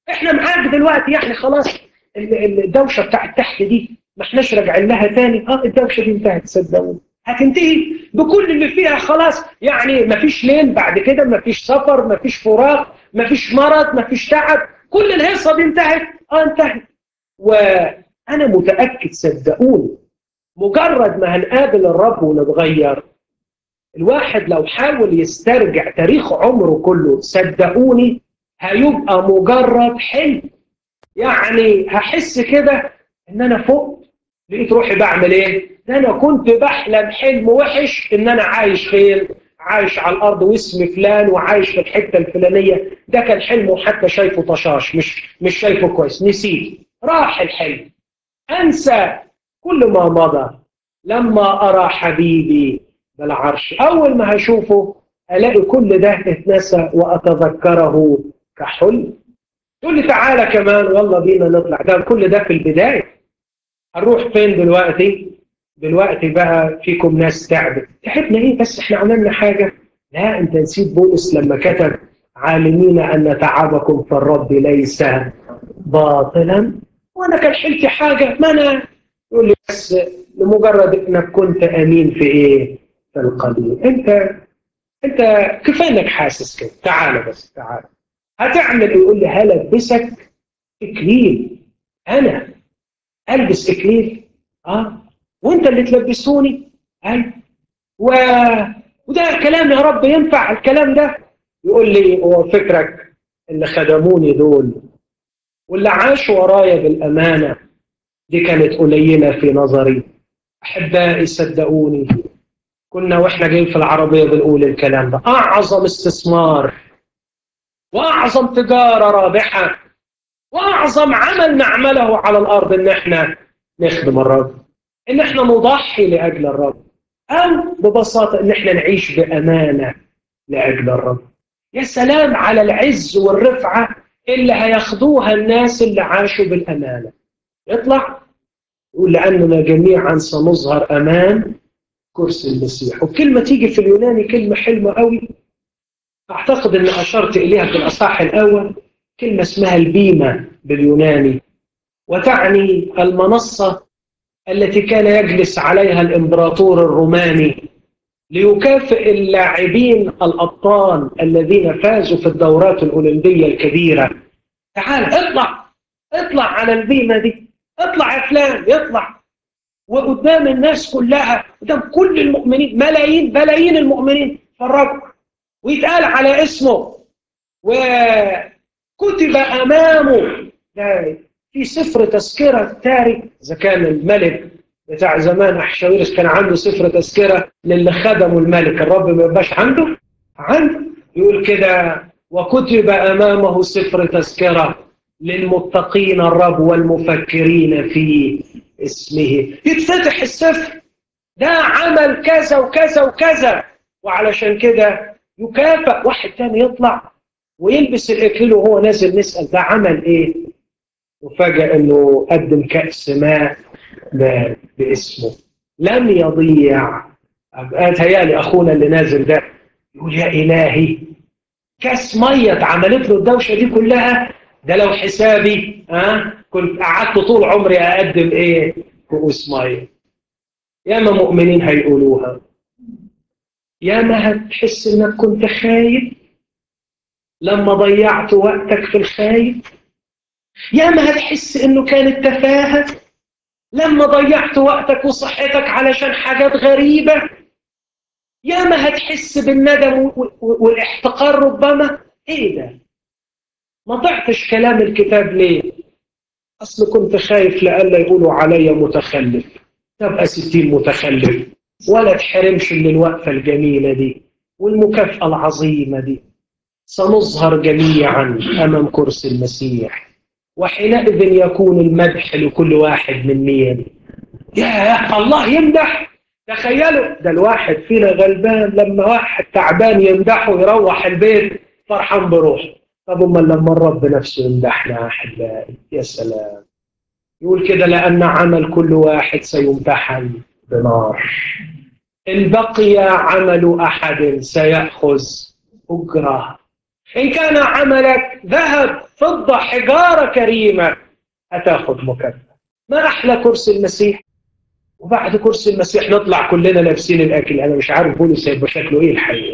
احنا معاك دلوقتي يعني خلاص الدوشه بتاعت تحت دي ما احناش راجعين لها تاني اه الدوشه دي انتهت صدقوني هتنتهي بكل اللي فيها خلاص يعني ما فيش ليل بعد كده ما فيش سفر ما فيش فراغ ما فيش مرض ما فيش تعب كل الهيصه دي انتهت اه انتهت وانا متاكد صدقوني مجرد ما هنقابل الرب ونتغير الواحد لو حاول يسترجع تاريخ عمره كله صدقوني هيبقى مجرد حلم يعني هحس كده ان انا فوق لقيت روحي بعمل ايه ده انا كنت بحلم حلم وحش ان انا عايش فين عايش على الارض واسمي فلان وعايش في الحته الفلانيه ده كان حلم وحتى شايفه طشاش مش مش شايفه كويس نسيت راح الحلم انسى كل ما مضى لما ارى حبيبي بالعرش اول ما هشوفه الاقي كل ده اتنسى واتذكره كحلم تقول لي تعالى كمان والله بينا نطلع ده كل ده في البدايه هنروح فين دلوقتي دلوقتي بقى فيكم ناس تعبت تعبنا ايه بس احنا عملنا حاجه لا انت نسيت بولس لما كتب عالمين ان تعبكم في الرب ليس باطلا وانا كان حيلتي حاجه ما انا يقول لي بس لمجرد انك كنت امين في ايه في القليل انت انت كفايه انك حاسس كده تعال بس تعال هتعمل يقول لي هلبسك اكليل انا البس اكليل اه وانت اللي تلبسوني اي و... وده كلام يا رب ينفع الكلام ده يقول لي هو فكرك اللي خدموني دول واللي عاشوا ورايا بالامانه دي كانت قليله في نظري احبائي صدقوني كنا واحنا جايين في العربيه بنقول الكلام ده اعظم استثمار واعظم تجاره رابحه واعظم عمل نعمله على الارض ان احنا نخدم الرب ان احنا نضحي لاجل الرب او ببساطه ان احنا نعيش بامانه لاجل الرب يا سلام على العز والرفعه اللي هياخدوها الناس اللي عاشوا بالامانه يطلع يقول لاننا جميعا سنظهر امام كرسي المسيح وكلمه تيجي في اليوناني كلمه حلوه قوي اعتقد ان اشرت اليها في الاصحاح الاول كلمه اسمها البيمه باليوناني وتعني المنصه التي كان يجلس عليها الامبراطور الروماني ليكافئ اللاعبين الابطال الذين فازوا في الدورات الاولمبيه الكبيره تعال اطلع اطلع على البيمه دي اطلع يا فلان يطلع وقدام الناس كلها قدام كل المؤمنين ملايين بلايين المؤمنين فرجوا ويتقال على اسمه وكتب امامه في سفر تذكره تاري اذا كان الملك بتاع زمان احشاويرس كان عنده سفر تذكره للي خدموا الملك الرب ما يبقاش عنده عنده يقول كده وكتب امامه سفر تذكره للمتقين الرب والمفكرين في اسمه يتفتح السفر ده عمل كذا وكذا وكذا وعلشان كده يكافئ واحد تاني يطلع ويلبس الاكليل وهو نازل نسال ده عمل ايه؟ وفجأة انه قدم كأس ماء باسمه لم يضيع تهيألي اخونا اللي نازل ده يقول يا الهي كاس ميه اتعملت له الدوشه دي كلها ده لو حسابي ها أه؟ كنت قعدت طول عمري اقدم ايه كؤوس ميه ياما مؤمنين هيقولوها ياما هتحس انك كنت خايب لما ضيعت وقتك في الخايب ياما هتحس انه كانت تفاهه لما ضيعت وقتك وصحتك علشان حاجات غريبه ياما هتحس بالندم والاحتقار ربما ايه ده ما ضعتش كلام الكتاب ليه اصل كنت خايف لألا يقولوا عليا متخلف تبقى ستين متخلف ولا تحرمش من الوقفة الجميلة دي والمكافأة العظيمة دي سنظهر جميعا أمام كرسي المسيح وحينئذ يكون المدح لكل واحد من مين يا الله يمدح تخيلوا ده الواحد فينا غلبان لما واحد تعبان يمدحه يروح البيت فرحان بروحه طب امال لما الرب نفسه يمدحنا احبائي يا سلام يقول كده لان عمل كل واحد سيمتحن بنار ان بقي عمل احد سياخذ اجره ان كان عملك ذهب فضة حجارة كريمة هتاخد مكافأة ما أحلى كرسي المسيح وبعد كرسي المسيح نطلع كلنا لابسين الأكل أنا مش عارف بولس هيبقى شكله إيه الحقيقة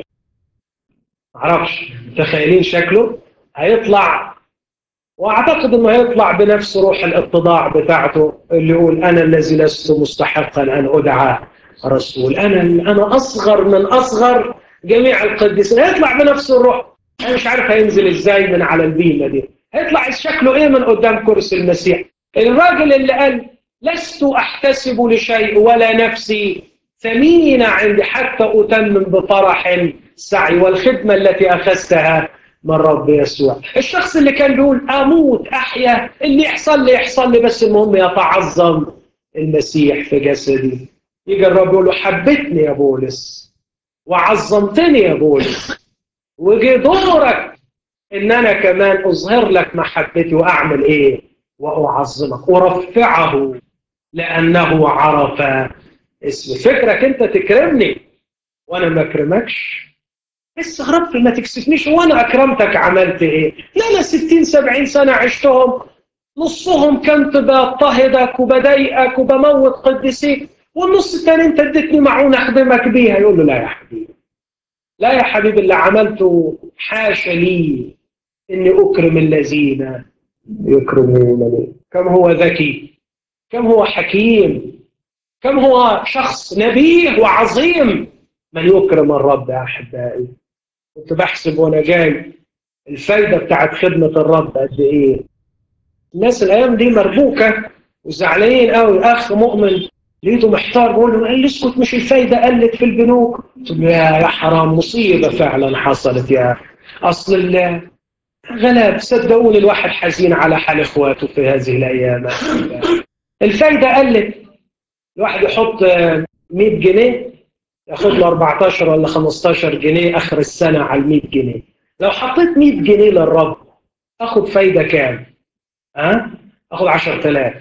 معرفش تخيلين شكله هيطلع واعتقد انه هيطلع بنفس روح الاتضاع بتاعته اللي يقول انا الذي لست مستحقا ان ادعى رسول انا انا اصغر من اصغر جميع القديسين هيطلع بنفس الروح انا مش عارف هينزل ازاي من على البيمه دي هيطلع شكله ايه من قدام كرسي المسيح الراجل اللي قال لست احتسب لشيء ولا نفسي ثمينه عندي حتى اتمم بفرح السعي والخدمه التي اخذتها من رب يسوع الشخص اللي كان بيقول اموت احيا اللي يحصل لي يحصل لي بس المهم يتعظم المسيح في جسدي يجي الرب يقول له حبتني يا بولس وعظمتني يا بولس وجي دورك ان انا كمان اظهر لك محبتي واعمل ايه واعظمك ارفعه لانه عرف اسمي فكرك انت تكرمني وانا ما اكرمكش لسه رب ما تكسفنيش وانا اكرمتك عملت ايه لا انا 60 70 سنه عشتهم نصهم كنت بضطهدك وبضايقك وبموت قديسيك والنص الثاني انت اديتني معونه اخدمك بيها يقول له لا يا حبيبي لا يا حبيبي اللي عملته حاشا لي اني اكرم الذين يكرمونني كم هو ذكي كم هو حكيم كم هو شخص نبيه وعظيم من يكرم الرب يا احبائي كنت بحسب وانا جاي الفايده بتاعت خدمه الرب قد ايه الناس الايام دي مربوكه وزعلانين قوي اخ مؤمن لقيته محتار بقول له قال لي اسكت مش الفايده قلت في البنوك قلت له يا يا حرام مصيبه فعلا حصلت يا اصل غلاب صدقوني الواحد حزين على حال اخواته في هذه الايام الفايده قلت الواحد يحط 100 جنيه ياخد له 14 ولا 15 جنيه اخر السنه على ال 100 جنيه لو حطيت 100 جنيه للرب اخد فايده كام؟ ها؟ أه؟ اخد 10000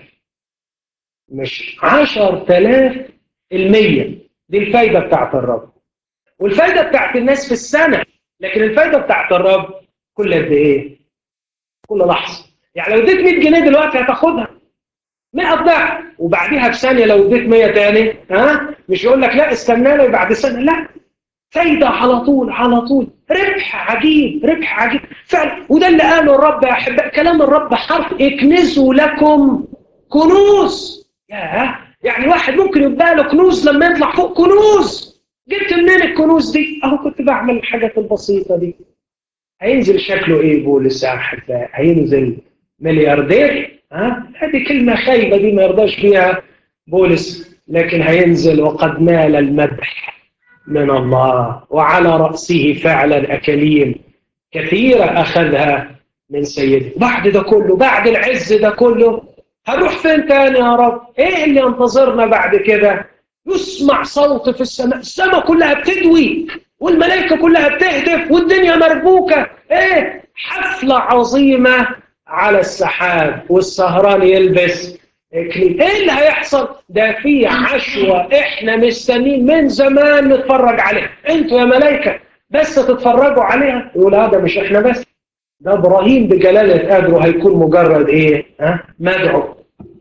مش 10000 المية دي الفايده بتاعت الرب والفايده بتاعت الناس في السنه لكن الفايده بتاعت الرب كل قد ايه؟ كل لحظه يعني لو اديت 100 جنيه دلوقتي هتاخدها 100 ضعف وبعديها بثانيه لو اديت 100 تاني ها مش يقول لك لا استنى لي بعد سنه لا فايده على طول على طول ربح عجيب ربح عجيب فعلا وده اللي قاله الرب يا احباء كلام الرب حرف اكنزوا لكم كنوز ياه يعني واحد ممكن يبقى له كنوز لما يطلع فوق كنوز جبت منين الكنوز دي؟ اهو كنت بعمل الحاجات البسيطه دي هينزل شكله ايه بولس يا احباء؟ هينزل ملياردير ها؟ هذه كلمه خايبه دي ما يرضاش بيها بولس لكن هينزل وقد نال المدح من الله وعلى رأسه فعلا أكاليل كثيرة أخذها من سيده بعد ده كله بعد العز ده كله هنروح فين تاني يا رب ايه اللي ينتظرنا بعد كده يسمع صوت في السماء السماء كلها بتدوي والملائكة كلها بتهتف والدنيا مربوكة ايه حفلة عظيمة على السحاب والسهران يلبس اكليل ايه اللي هيحصل ده في عشوة احنا مستنين من زمان نتفرج عليها انتوا يا ملائكة بس تتفرجوا عليها يقول هذا مش احنا بس ده ابراهيم بجلالة قدره هيكون مجرد ايه ها مدعو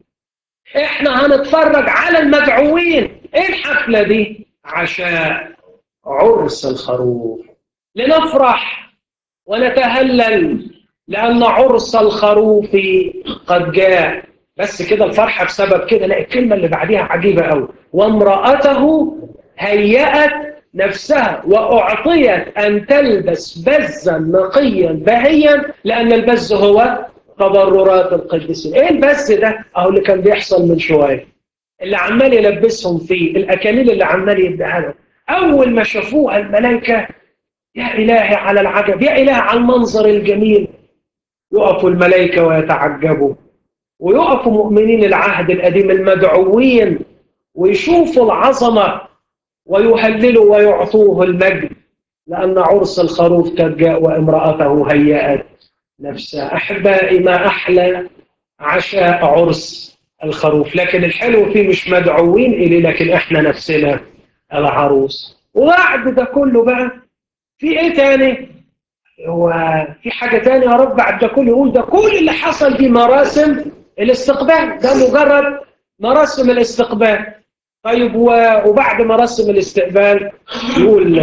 احنا هنتفرج على المدعوين ايه الحفلة دي عشاء عرس الخروف لنفرح ونتهلل لأن عرس الخروف قد جاء بس كده الفرحة بسبب كده لا الكلمة اللي بعديها عجيبة قوي وامرأته هيأت نفسها وأعطيت أن تلبس بزا نقيا بهيا لأن البز هو تضررات القديسين إيه البز ده؟ أهو اللي كان بيحصل من شوية اللي عمال يلبسهم فيه الأكاليل اللي عمال يديها لهم أول ما شافوها الملائكة يا إلهي على العجب يا إلهي على المنظر الجميل يقفوا الملائكة ويتعجبوا ويقفوا مؤمنين العهد القديم المدعوين ويشوفوا العظمة ويهللوا ويعطوه المجد لأن عرس الخروف قد جاء وامرأته هيأت نفسها أحبائي ما أحلى عشاء عرس الخروف لكن الحلو فيه مش مدعوين إليه لكن إحنا نفسنا العروس وبعد ده كله بقى في إيه تاني هو في حاجة تانية يا رب بعد ده كله يقول ده كل اللي حصل دي مراسم الاستقبال ده مجرد مراسم الاستقبال طيب وبعد مراسم الاستقبال يقول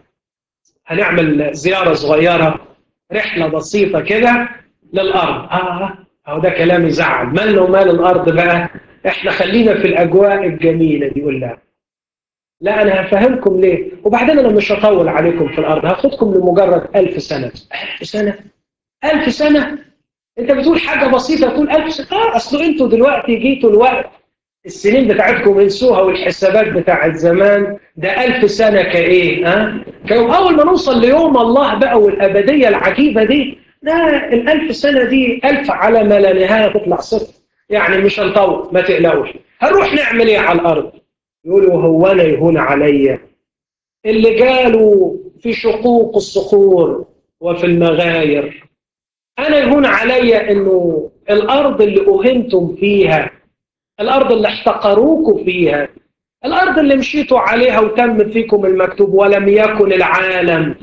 هنعمل زيارة صغيرة رحلة بسيطة كده للأرض آه أهو ده كلام يزعل مالنا ومال الأرض بقى إحنا خلينا في الأجواء الجميلة دي يقول لا لا أنا هفهمكم ليه وبعدين أنا مش هطول عليكم في الأرض هاخدكم لمجرد ألف سنة ألف سنة ألف سنة أنت بتقول حاجة بسيطة تقول ألف سنة آه أصل أنتوا دلوقتي جيتوا الوقت السنين بتاعتكم انسوها والحسابات بتاعت زمان ده ألف سنة كإيه ها؟ كيوم أول ما نوصل ليوم الله بقى والأبدية العجيبة دي لا الألف سنة دي ألف على ما لا نهاية تطلع صفر يعني مش هنطول ما تقلقوش هنروح نعمل إيه على الأرض يقولوا هو أنا يهون عليا اللي قالوا في شقوق الصخور وفي المغاير أنا يهون عليا إنه الأرض اللي أهنتم فيها الأرض اللي احتقروكم فيها الأرض اللي مشيتوا عليها وتم فيكم المكتوب ولم يكن العالم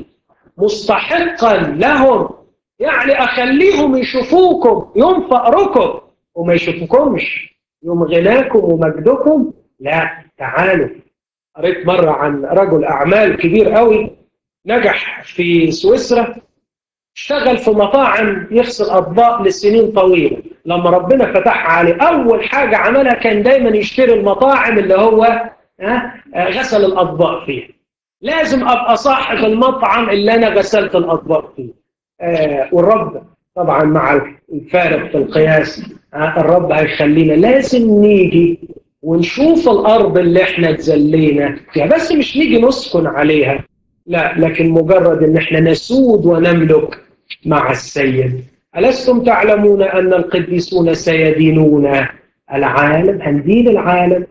مستحقا لهم يعني أخليهم يشوفوكم يوم فقركم وما يشوفوكمش يوم غناكم ومجدكم لا تعالوا قريت مرة عن رجل أعمال كبير قوي نجح في سويسرا اشتغل في مطاعم يغسل أطباق لسنين طويلة لما ربنا فتح عليه أول حاجة عملها كان دايما يشتري المطاعم اللي هو غسل الأطباق فيها لازم أبقى صاحب المطعم اللي أنا غسلت الأطباق فيه آه والرب طبعا مع الفارق في القياس آه الرب هيخلينا لازم نيجي ونشوف الأرض اللي احنا اتذلينا فيها بس مش نيجي نسكن عليها لا لكن مجرد ان احنا نسود ونملك مع السيد ألستم تعلمون أن القديسون سيدينون العالم هندين العالم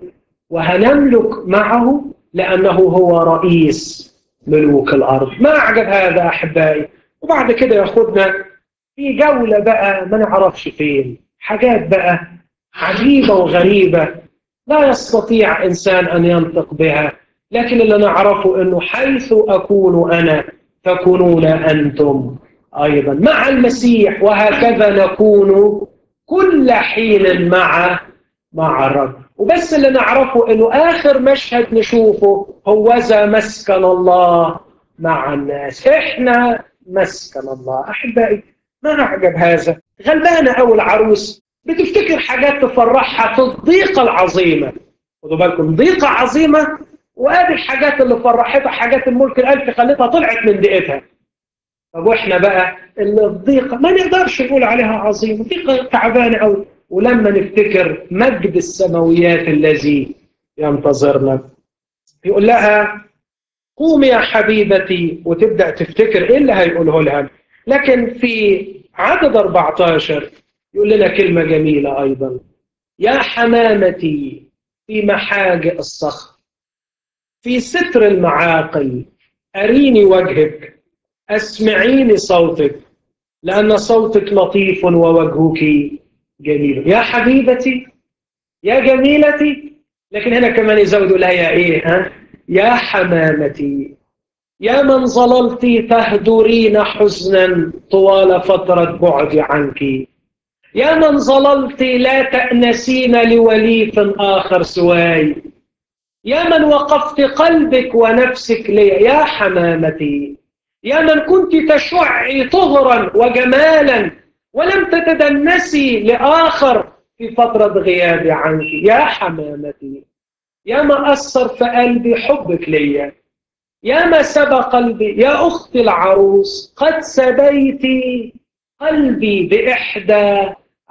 وهنملك معه لأنه هو رئيس ملوك الأرض ما أعجب هذا أحبائي وبعد كده ياخدنا في جولة بقى ما نعرفش فين حاجات بقى عجيبة وغريبة لا يستطيع إنسان أن ينطق بها لكن اللي نعرفه أنه حيث أكون أنا تكونون أنتم أيضا مع المسيح وهكذا نكون كل حين مع مع الرب وبس اللي نعرفه أنه آخر مشهد نشوفه هو ذا مسكن الله مع الناس إحنا مسكن الله أحبائي ما أعجب هذا غلبانة أو العروس بتفتكر حاجات تفرحها في الضيقة العظيمة خدوا بالكم ضيقة عظيمة وادي الحاجات اللي فرحتها حاجات الملك الالف خلتها طلعت من دقيقتها طب واحنا بقى اللي الضيقه ما نقدرش نقول عليها عظيمه ضيقه تعبانه قوي ولما نفتكر مجد السماويات الذي ينتظرنا يقول لها قومي يا حبيبتي وتبدا تفتكر ايه اللي هيقوله لها لكن في عدد 14 يقول لنا كلمه جميله ايضا يا حمامتي في محاجئ الصخر في ستر المعاقل أريني وجهك أسمعيني صوتك لأن صوتك لطيف ووجهك جميل يا حبيبتي يا جميلتي لكن هنا كمان يزودوا لها يا إيه ها يا حمامتي يا من ظللت تهدرين حزنا طوال فترة بعدي عنك يا من ظللت لا تأنسين لوليف آخر سواي يا من وقفت قلبك ونفسك لي يا حمامتي يا من كنت تشعي طهرا وجمالا ولم تتدنسي لآخر في فترة غيابي عنك يا حمامتي يا ما أثر في قلبي حبك ليا يا ما سبى قلبي يا أختي العروس قد سبيت قلبي بإحدى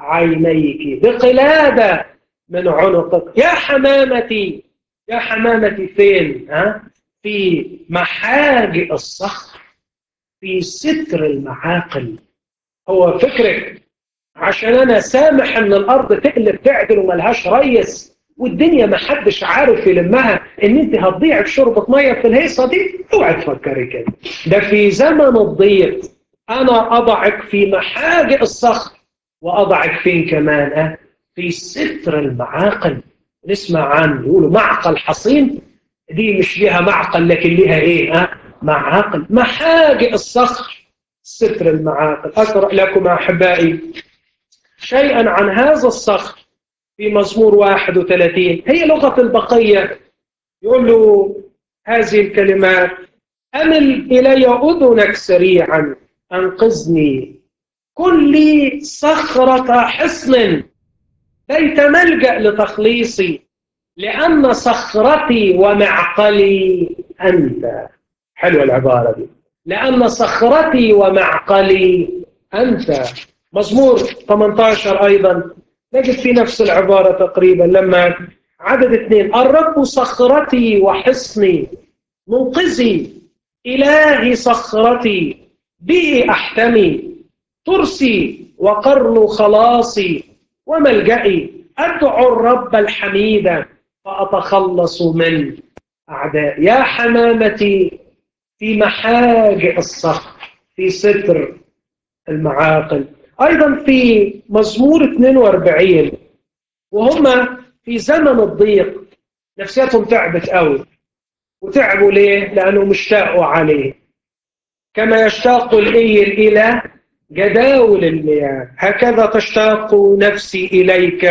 عينيك بقلادة من عنقك يا حمامتي يا حمامتي فين ها في محاجئ الصخر في ستر المعاقل هو فكرك عشان انا سامح ان الارض تقلب تعدل وملهاش ريس والدنيا ما حدش عارف يلمها ان انت هتضيع في شربة ميه في الهيصه دي اوعي تفكري كده ده في زمن الضيق انا اضعك في محاجئ الصخر واضعك فين كمان أه؟ في ستر المعاقل نسمع عن يقولوا معقل حصين دي مش ليها معقل لكن ليها ايه ها معقل محاجئ الصخر ستر المعاقل أقرأ لكم أحبائي شيئا عن هذا الصخر في مزمور 31 هي لغة البقية يقول له هذه الكلمات أمل إلي أذنك سريعا أنقذني كن لي صخرة حصن بيت ملجأ لتخليصي لأن صخرتي ومعقلي أنت حلوة العبارة دي لأن صخرتي ومعقلي أنت مزمور 18 أيضا نجد في نفس العبارة تقريبا لما عدد اثنين الرب صخرتي وحصني منقذي إلهي صخرتي به أحتمي ترسي وقرن خلاصي وملجئي أدعو الرب الحميد فأتخلص من أعداء يا حمامتي في محاجئ الصخر في ستر المعاقل أيضا في مزمور 42 وهم في زمن الضيق نفسيتهم تعبت قوي وتعبوا ليه؟ لأنهم اشتاقوا عليه كما يشتاق الإيل إلى جداول المياه هكذا تشتاق نفسي إليك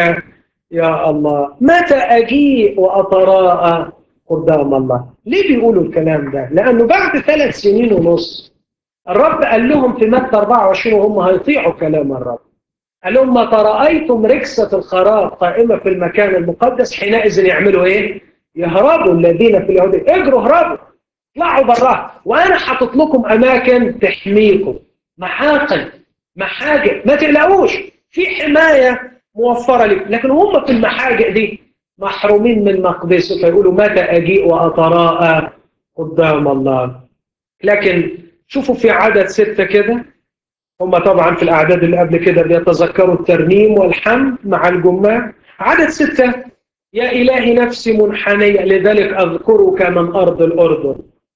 يا الله متى أجيء وأتراءى قدام الله ليه بيقولوا الكلام ده لأنه بعد ثلاث سنين ونص الرب قال لهم في متى 24 وهم هيطيعوا كلام الرب قال لهم متى رأيتم ركسة الخراب قائمة في المكان المقدس حينئذ يعملوا إيه؟ يهربوا الذين في اليهود اجروا اهربوا اطلعوا براها وأنا حاطط لكم أماكن تحميكم محاقل محاجئ ما تقلقوش في حماية موفرة لكم لكن هم في المحاجئ دي محرومين من مقدسه فيقولوا متى أجيء وأتراءى قدام الله لكن شوفوا في عدد ستة كده هم طبعا في الأعداد اللي قبل كده بيتذكروا الترنيم والحمد مع الجماع عدد ستة يا إلهي نفسي منحنية لذلك أذكرك من أرض الأردن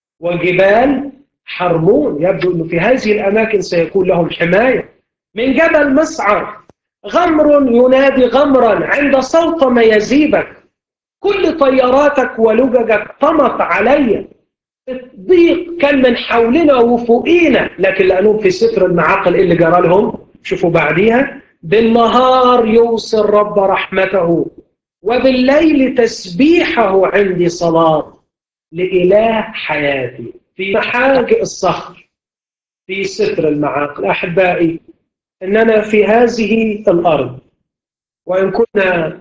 وجبال حرمون يبدو أنه في هذه الأماكن سيكون لهم حماية من جبل مسعر غمر ينادي غمرا عند صوت ما يزيبك كل طياراتك ولججك طمت علي الضيق كان من حولنا وفوقينا لكن لأنهم في ستر المعاقل اللي جرى لهم شوفوا بعديها بالنهار يوصي الرب رحمته وبالليل تسبيحه عندي صلاة لإله حياتي في محاجئ الصخر في ستر المعاقل أحبائي إننا في هذه الأرض وإن كنا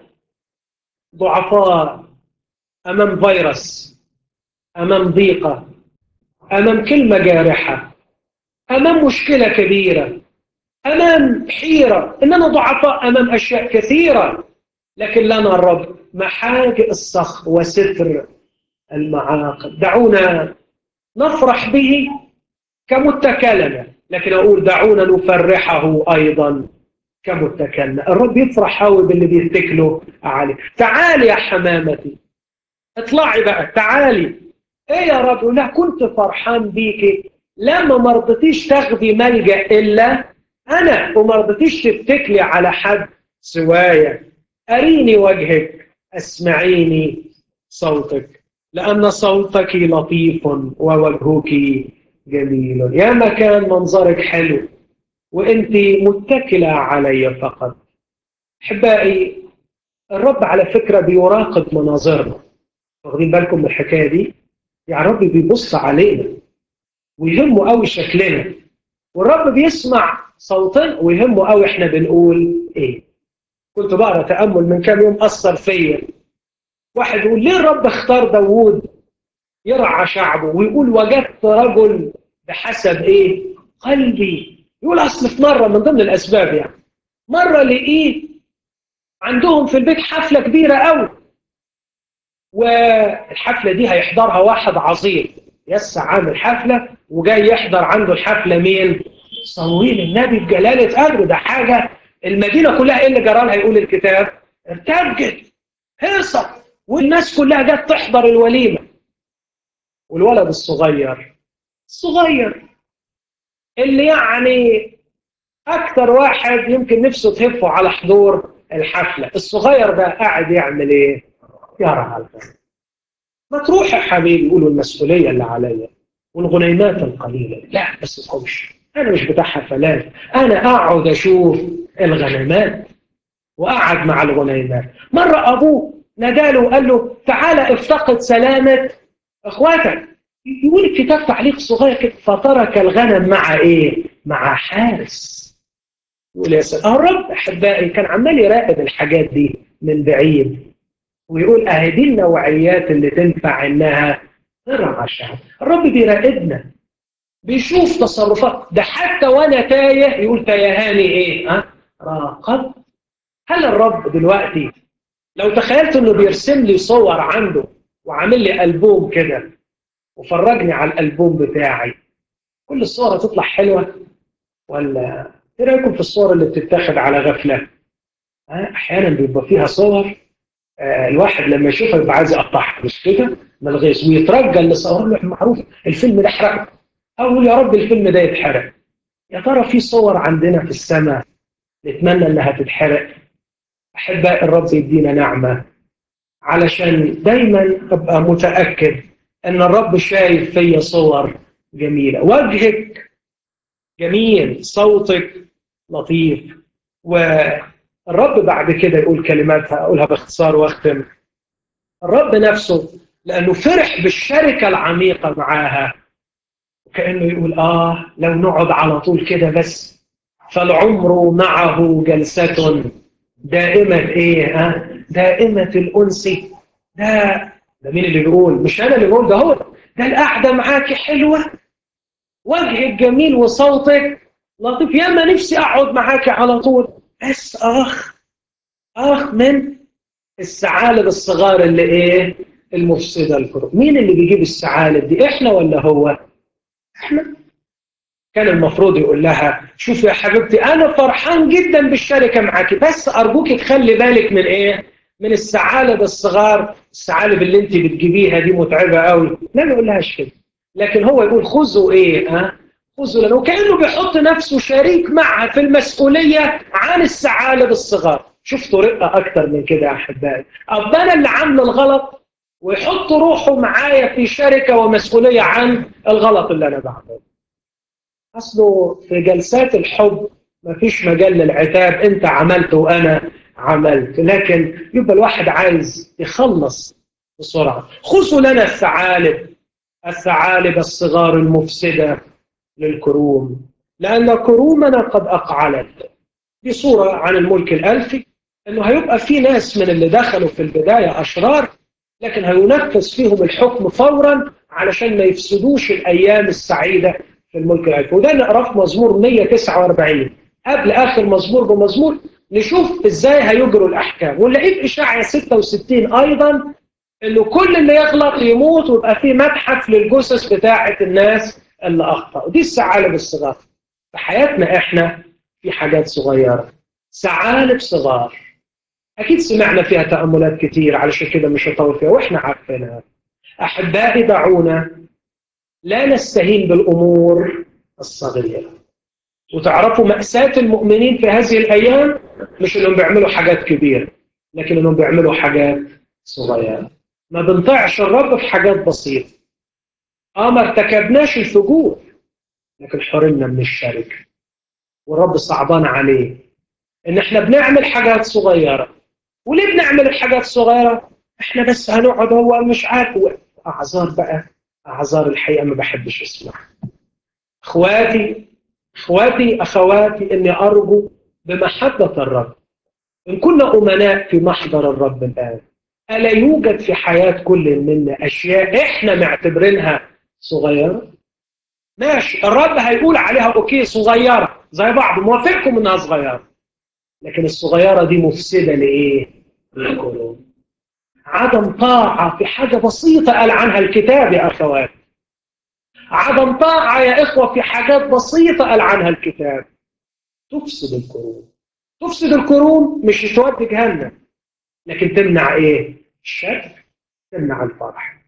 ضعفاء أمام فيروس أمام ضيقة أمام كلمة جارحة أمام مشكلة كبيرة أمام حيرة إننا ضعفاء أمام أشياء كثيرة لكن لنا الرب محاجئ الصخر وستر المعاقل دعونا نفرح به كمتكلمة لكن أقول دعونا نفرحه أيضا كمتكلمة الرب يفرح قوي باللي بيتكلوا عليه تعالي يا حمامتي اطلعي بقى تعالي ايه يا رب لا كنت فرحان بيكي لما ما رضيتيش تاخدي ملجأ إلا أنا وما رضيتيش تتكلي على حد سوايا أريني وجهك أسمعيني صوتك لأن صوتك لطيف ووجهك جميل يا مكان منظرك حلو وانت متكلة علي فقط احبائي الرب على فكرة بيراقب مناظرنا واخدين بالكم من الحكاية دي يعني الرب بيبص علينا ويهمه قوي شكلنا والرب بيسمع صوتنا ويهمه قوي احنا بنقول ايه كنت بقرا تامل من كام يوم اثر فيا واحد يقول ليه الرب اختار داوود يرعى شعبه ويقول وجدت رجل بحسب ايه قلبي يقول اصل في مره من ضمن الاسباب يعني مره لقيت عندهم في البيت حفله كبيره قوي والحفله دي هيحضرها واحد عظيم يس عامل حفله وجاي يحضر عنده الحفله مين صمويل النبي بجلاله قدره ده حاجه المدينه كلها ايه اللي جرى لها يقول الكتاب ارتجت هيصه والناس كلها جت تحضر الوليمه والولد الصغير الصغير اللي يعني اكتر واحد يمكن نفسه تهفه على حضور الحفله الصغير ده قاعد يعمل ايه يرى ما تروح يا حبيبي يقولوا المسؤوليه اللي عليا والغنيمات القليله لا بس تخش أنا مش بتاع حفلات أنا أقعد أشوف الغنمات وقعد مع الغنيمات مرة أبوه ناداله وقال له تعالى افتقد سلامة إخواتك يقول الكتاب تعليق صغير كده فترك الغنم مع إيه؟ مع حارس يقول يا سلام الرب أحبائي كان عمال يراقب الحاجات دي من بعيد ويقول أهي دي النوعيات اللي تنفع إنها ترعى الشعب الرب بيراقبنا بيشوف تصرفات ده حتى وانا تايه يقول تيهاني ايه ها راقب هل الرب دلوقتي لو تخيلت انه بيرسم لي صور عنده وعامل لي البوم كده وفرجني على الالبوم بتاعي كل الصور هتطلع حلوه ولا ايه رايكم في الصور اللي بتتاخد على غفله احيانا بيبقى فيها صور آه الواحد لما يشوفها يبقى عايز يقطعها مش كده من الغيظ ويترجى اللي صور له معروف الفيلم ده حرق اقول يا رب الفيلم ده يتحرق يا ترى في صور عندنا في السماء نتمنى انها تتحرق احباء الرب يدينا نعمه علشان دايما ابقى متاكد ان الرب شايف فيا صور جميله وجهك جميل صوتك لطيف والرب بعد كده يقول كلمات هقولها باختصار واختم الرب نفسه لانه فرح بالشركه العميقه معاها كانه يقول اه لو نقعد على طول كده بس فالعمر معه جلسه دائمه ايه ها آه؟ دائمه الانس ده ده مين اللي بيقول مش انا اللي بقول ده هو ده القعده معاكي حلوه وجهك جميل وصوتك لطيف يا ما نفسي اقعد معاكي على طول بس اخ اخ من الثعالب الصغار اللي ايه المفسده الكروب مين اللي بيجيب الثعالب دي احنا ولا هو احنا كان المفروض يقول لها شوفي يا حبيبتي انا فرحان جدا بالشركه معاكي بس ارجوك تخلي بالك من ايه من الثعالب الصغار الثعالب اللي انت بتجيبيها دي متعبه قوي لا ما يقولهاش كده لكن هو يقول خذوا ايه ها خذوا لانه كانه بيحط نفسه شريك معها في المسؤوليه عن الثعالب الصغار شفتوا رقه اكتر من كده يا احبائي اب انا اللي عامل الغلط ويحط روحه معايا في شركه ومسؤوليه عن الغلط اللي انا بعمله اصله في جلسات الحب ما فيش مجال للعتاب انت عملت وانا عملت لكن يبقى الواحد عايز يخلص بسرعه خذوا لنا الثعالب الثعالب الصغار المفسده للكروم لان كرومنا قد اقعلت دي صوره عن الملك الالفي انه هيبقى في ناس من اللي دخلوا في البدايه اشرار لكن هينفذ فيهم الحكم فورا علشان ما يفسدوش الايام السعيده في الملك الالفي وده نقراه في مزمور 149 قبل اخر مزمور بمزمور نشوف ازاي هيجروا الاحكام ونلاقيه في اشاعيا 66 ايضا انه كل اللي يغلط يموت ويبقى في متحف للجثث بتاعه الناس اللي اخطاوا دي الثعالب الصغار في حياتنا احنا في حاجات صغيره ثعالب صغار اكيد سمعنا فيها تاملات كتير علشان كده مش هطول فيها واحنا عارفينها احبائي دعونا لا نستهين بالامور الصغيره وتعرفوا ماساه المؤمنين في هذه الايام مش انهم بيعملوا حاجات كبيره لكن انهم بيعملوا حاجات صغيره ما بنطيعش الرب في حاجات بسيطه اه ما ارتكبناش الفجور لكن حرمنا من الشركه والرب صعبان عليه ان احنا بنعمل حاجات صغيره وليه بنعمل الحاجات الصغيره احنا بس هنقعد هو مش عارف اعذار بقى اعذار الحقيقه ما بحبش اسمعها اخواتي اخواتي اخواتي اني ارجو بمحبه الرب ان كنا امناء في محضر الرب الان الا يوجد في حياه كل منا اشياء احنا معتبرينها صغيره ماشي الرب هيقول عليها اوكي صغيره زي بعض موافقكم انها صغيره لكن الصغيره دي مفسده لايه؟ للقلوب عدم طاعه في حاجه بسيطه قال عنها الكتاب يا اخوات عدم طاعه يا اخوه في حاجات بسيطه قال عنها الكتاب تفسد الكروم تفسد الكروم مش تودي جهنم لكن تمنع ايه؟ الشك تمنع الفرح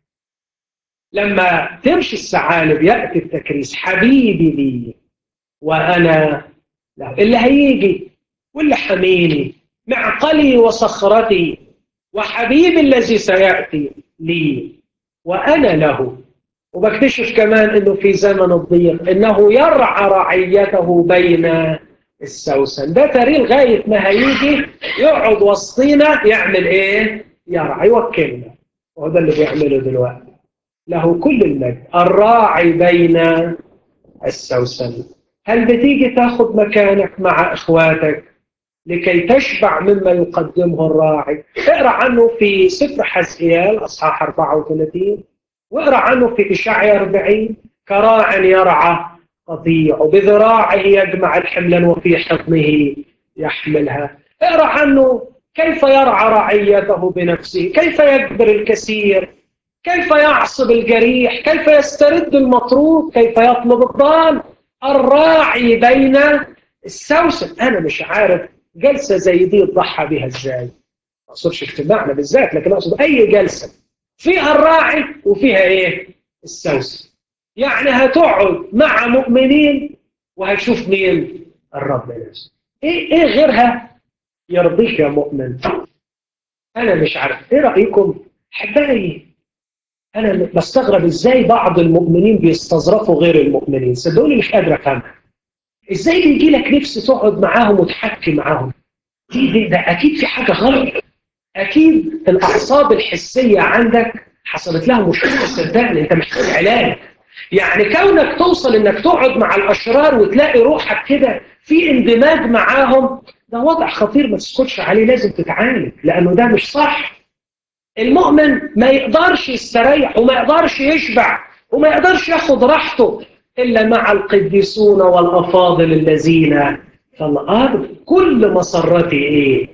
لما تمشي الثعالب ياتي التكريس حبيبي لي وانا له اللي هيجي واللي حميني معقلي وصخرتي وحبيبي الذي سياتي لي وانا له وبكتشف كمان انه في زمن الضيق انه يرعى رعيته بين السوسن ده تاريخ لغايه ما هيجي يقعد وسطينا يعمل ايه؟ يرعى يوكلنا وهو ده اللي بيعمله دلوقتي له كل المجد الراعي بين السوسن هل بتيجي تاخد مكانك مع اخواتك لكي تشبع مما يقدمه الراعي اقرا عنه في سفر حزقيال اصحاح 34 واقرا عنه في اشعياء 40 كراع يرعى قطيع وبذراعه يجمع الحملا وفي حضنه يحملها اقرا عنه كيف يرعى رعيته بنفسه كيف يجبر الكثير كيف يعصب الجريح كيف يسترد المطرود كيف يطلب الضال الراعي بين السوسن انا مش عارف جلسه زي دي تضحى بها ازاي ما اقصدش اجتماعنا بالذات لكن اقصد اي جلسه فيها الراعي وفيها ايه السوسن يعني هتقعد مع مؤمنين وهتشوف مين الرب نفسه ايه ايه غيرها يرضيك يا مؤمن انا مش عارف ايه رايكم احبائي انا بستغرب ازاي بعض المؤمنين بيستظرفوا غير المؤمنين صدقوني مش قادر افهمها ازاي بيجي لك نفس تقعد معاهم وتحكي معاهم دي, دي ده اكيد في حاجه غلط اكيد الاعصاب الحسيه عندك حصلت لها مشكله صدقني انت محتاج علاج يعني كونك توصل انك تقعد مع الاشرار وتلاقي روحك كده في اندماج معاهم ده وضع خطير ما تسكتش عليه لازم تتعالج لانه ده مش صح المؤمن ما يقدرش يستريح وما يقدرش يشبع وما يقدرش ياخد راحته الا مع القديسون والافاضل الذين في الارض كل مسرتي ايه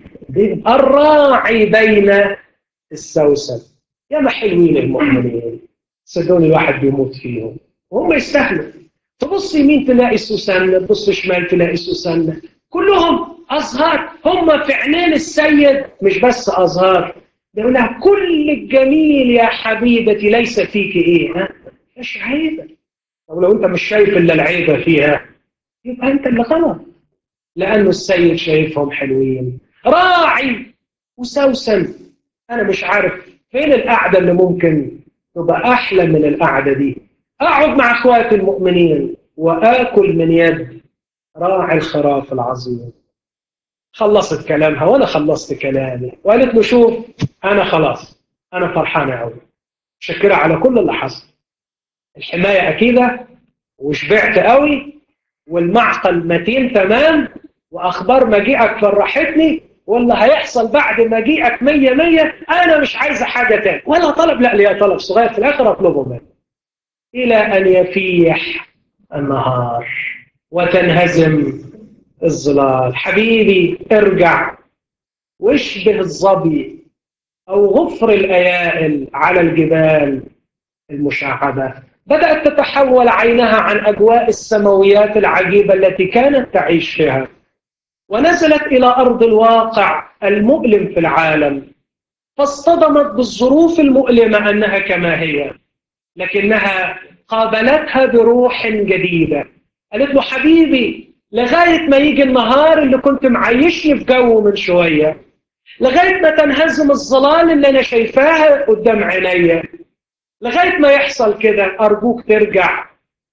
الراعي بين السوسن يا ما حلوين المؤمنين صدقوني الواحد بيموت فيهم وهم يستاهلوا تبص يمين تلاقي سوسنة تبص شمال تلاقي سوسنة كلهم أزهار هم في عينين السيد مش بس أزهار يقول لها كل الجميل يا حبيبتي ليس فيك إيه ها مش عيبة طب لو أنت مش شايف إلا العيبة فيها يبقى أنت اللي غلط لأنه السيد شايفهم حلوين راعي وسوسن أنا مش عارف فين القعدة اللي ممكن تبقى أحلى من القعدة دي أقعد مع أخواتي المؤمنين وآكل من يد راعي الخراف العظيم خلصت كلامها وأنا خلصت كلامي وقالت له شوف أنا خلاص أنا فرحانة أوي شكرا على كل اللي حصل الحماية أكيدة وشبعت قوي والمعقل متين تمام وأخبار مجيئك فرحتني واللي هيحصل بعد مجيئك مية مية أنا مش عايزة حاجة تاني ولا طلب لا ليا طلب صغير في الآخر أطلبه منه إلى أن يفيح النهار وتنهزم الظلال حبيبي ارجع واشبه الظبي أو غفر الأيائل على الجبال المشعبة بدأت تتحول عينها عن أجواء السماويات العجيبة التي كانت تعيش فيها ونزلت إلى أرض الواقع المؤلم في العالم فاصطدمت بالظروف المؤلمة أنها كما هي لكنها قابلتها بروح جديدة قالت له حبيبي لغاية ما يجي النهار اللي كنت معيشني في جو من شوية لغاية ما تنهزم الظلال اللي أنا شايفاها قدام عينيا لغاية ما يحصل كده أرجوك ترجع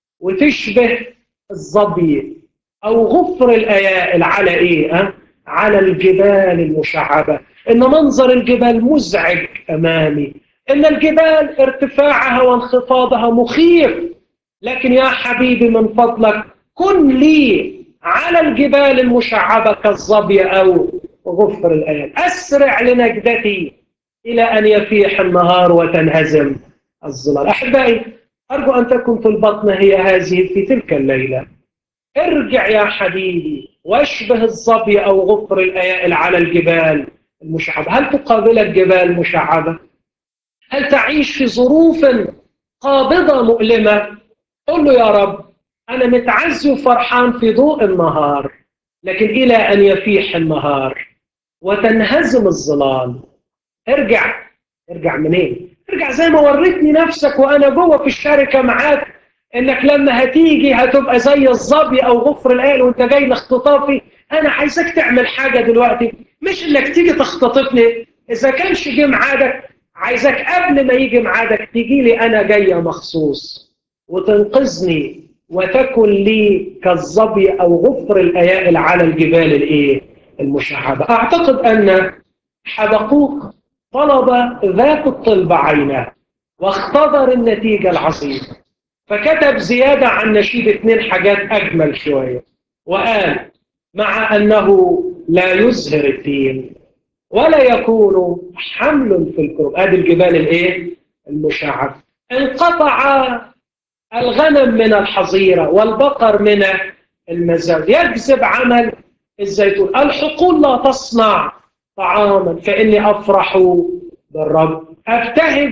وتشبه الظبي أو غفر الأيائل على إيه؟ أه؟ على الجبال المشعبة إن منظر الجبال مزعج أمامي إن الجبال ارتفاعها وانخفاضها مخيف لكن يا حبيبي من فضلك كن لي على الجبال المشعبة كالظبي أو غفر الأيام أسرع لنجدتي إلى أن يفيح النهار وتنهزم الظلال أحبائي أرجو أن تكون في البطن هي هذه في تلك الليلة ارجع يا حبيبي واشبه الظبي أو غفر الأيائل على الجبال المشعبة هل تقابلك جبال مشعبة؟ هل تعيش في ظروف قابضة مؤلمة؟ قل له يا رب أنا متعزي وفرحان في ضوء النهار لكن إلى أن يفيح النهار وتنهزم الظلال ارجع ارجع منين؟ ارجع زي ما وريتني نفسك وأنا جوه في الشركة معاك إنك لما هتيجي هتبقى زي الظبي أو غفر الآل وأنت جاي لاختطافي أنا عايزك تعمل حاجة دلوقتي مش إنك تيجي تختطفني إذا كانش جه ميعادك عايزك قبل ما يجي ميعادك تيجي لي أنا جاية مخصوص وتنقذني وتكن لي كالظبي أو غفر الأيائل على الجبال الإيه؟ المشعبة أعتقد أن حبقوق طلب ذات الطلب عينه واختبر النتيجة العظيمة فكتب زيادة عن نشيد اثنين حاجات أجمل شوية وقال مع أنه لا يزهر الدين ولا يكون حمل في الكرب هذه الجبال الايه المشعب انقطع الغنم من الحظيرة والبقر من المزاد يجذب عمل الزيتون الحقول لا تصنع طعاما فإني أفرح بالرب أبتهج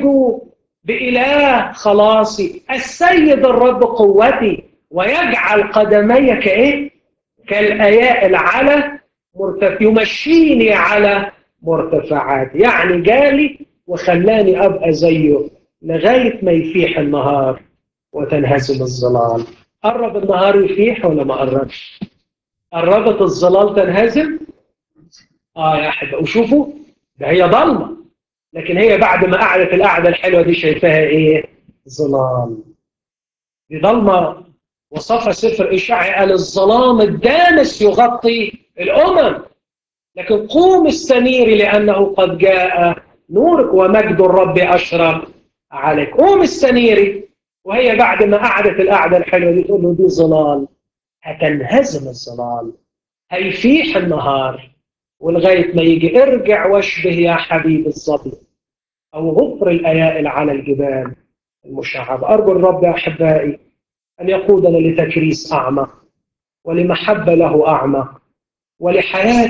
بإله خلاصي السيد الرب قوتي ويجعل قدمي كإيه كالأيائل على مرتفع يمشيني على مرتفعات يعني جالي وخلاني أبقى زيه لغاية ما يفيح النهار وتنهزم الظلال قرب النهار يفيح ولا ما قربش قربت الظلال تنهزم اه يا احبه وشوفوا ده هي ضلمه لكن هي بعد ما قعدت القعده الحلوه دي شايفاها ايه ظلال دي ضلمه وصفها سفر اشعياء قال الظلام الدامس يغطي الامم لكن قوم السمير لانه قد جاء نورك ومجد الرب اشرق عليك قوم السميري وهي بعد ما قعدت القعده الحلوه دي تقول له دي ظلال هتنهزم الظلال هيفيح النهار ولغايه ما يجي ارجع واشبه يا حبيب الظبي او غفر الايائل على الجبال المشعبه ارجو الرب يا احبائي ان يقودنا لتكريس اعمق ولمحبه له اعمق ولحياه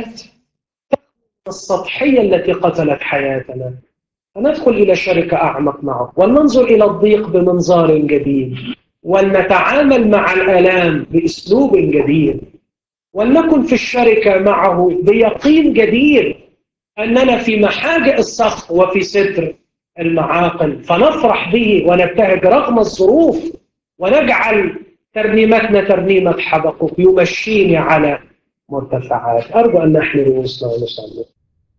السطحيه التي قتلت حياتنا فندخل الى شركه اعمق معه ولننظر الى الضيق بمنظار جديد ولنتعامل مع الالام باسلوب جديد ولنكن في الشركه معه بيقين جديد اننا في محاجئ الصخر وفي ستر المعاقل فنفرح به ونبتهج رغم الظروف ونجعل ترنيمتنا ترنيمه حبقوق يمشيني على مرتفعات ارجو ان نحن رؤوسنا ونصلي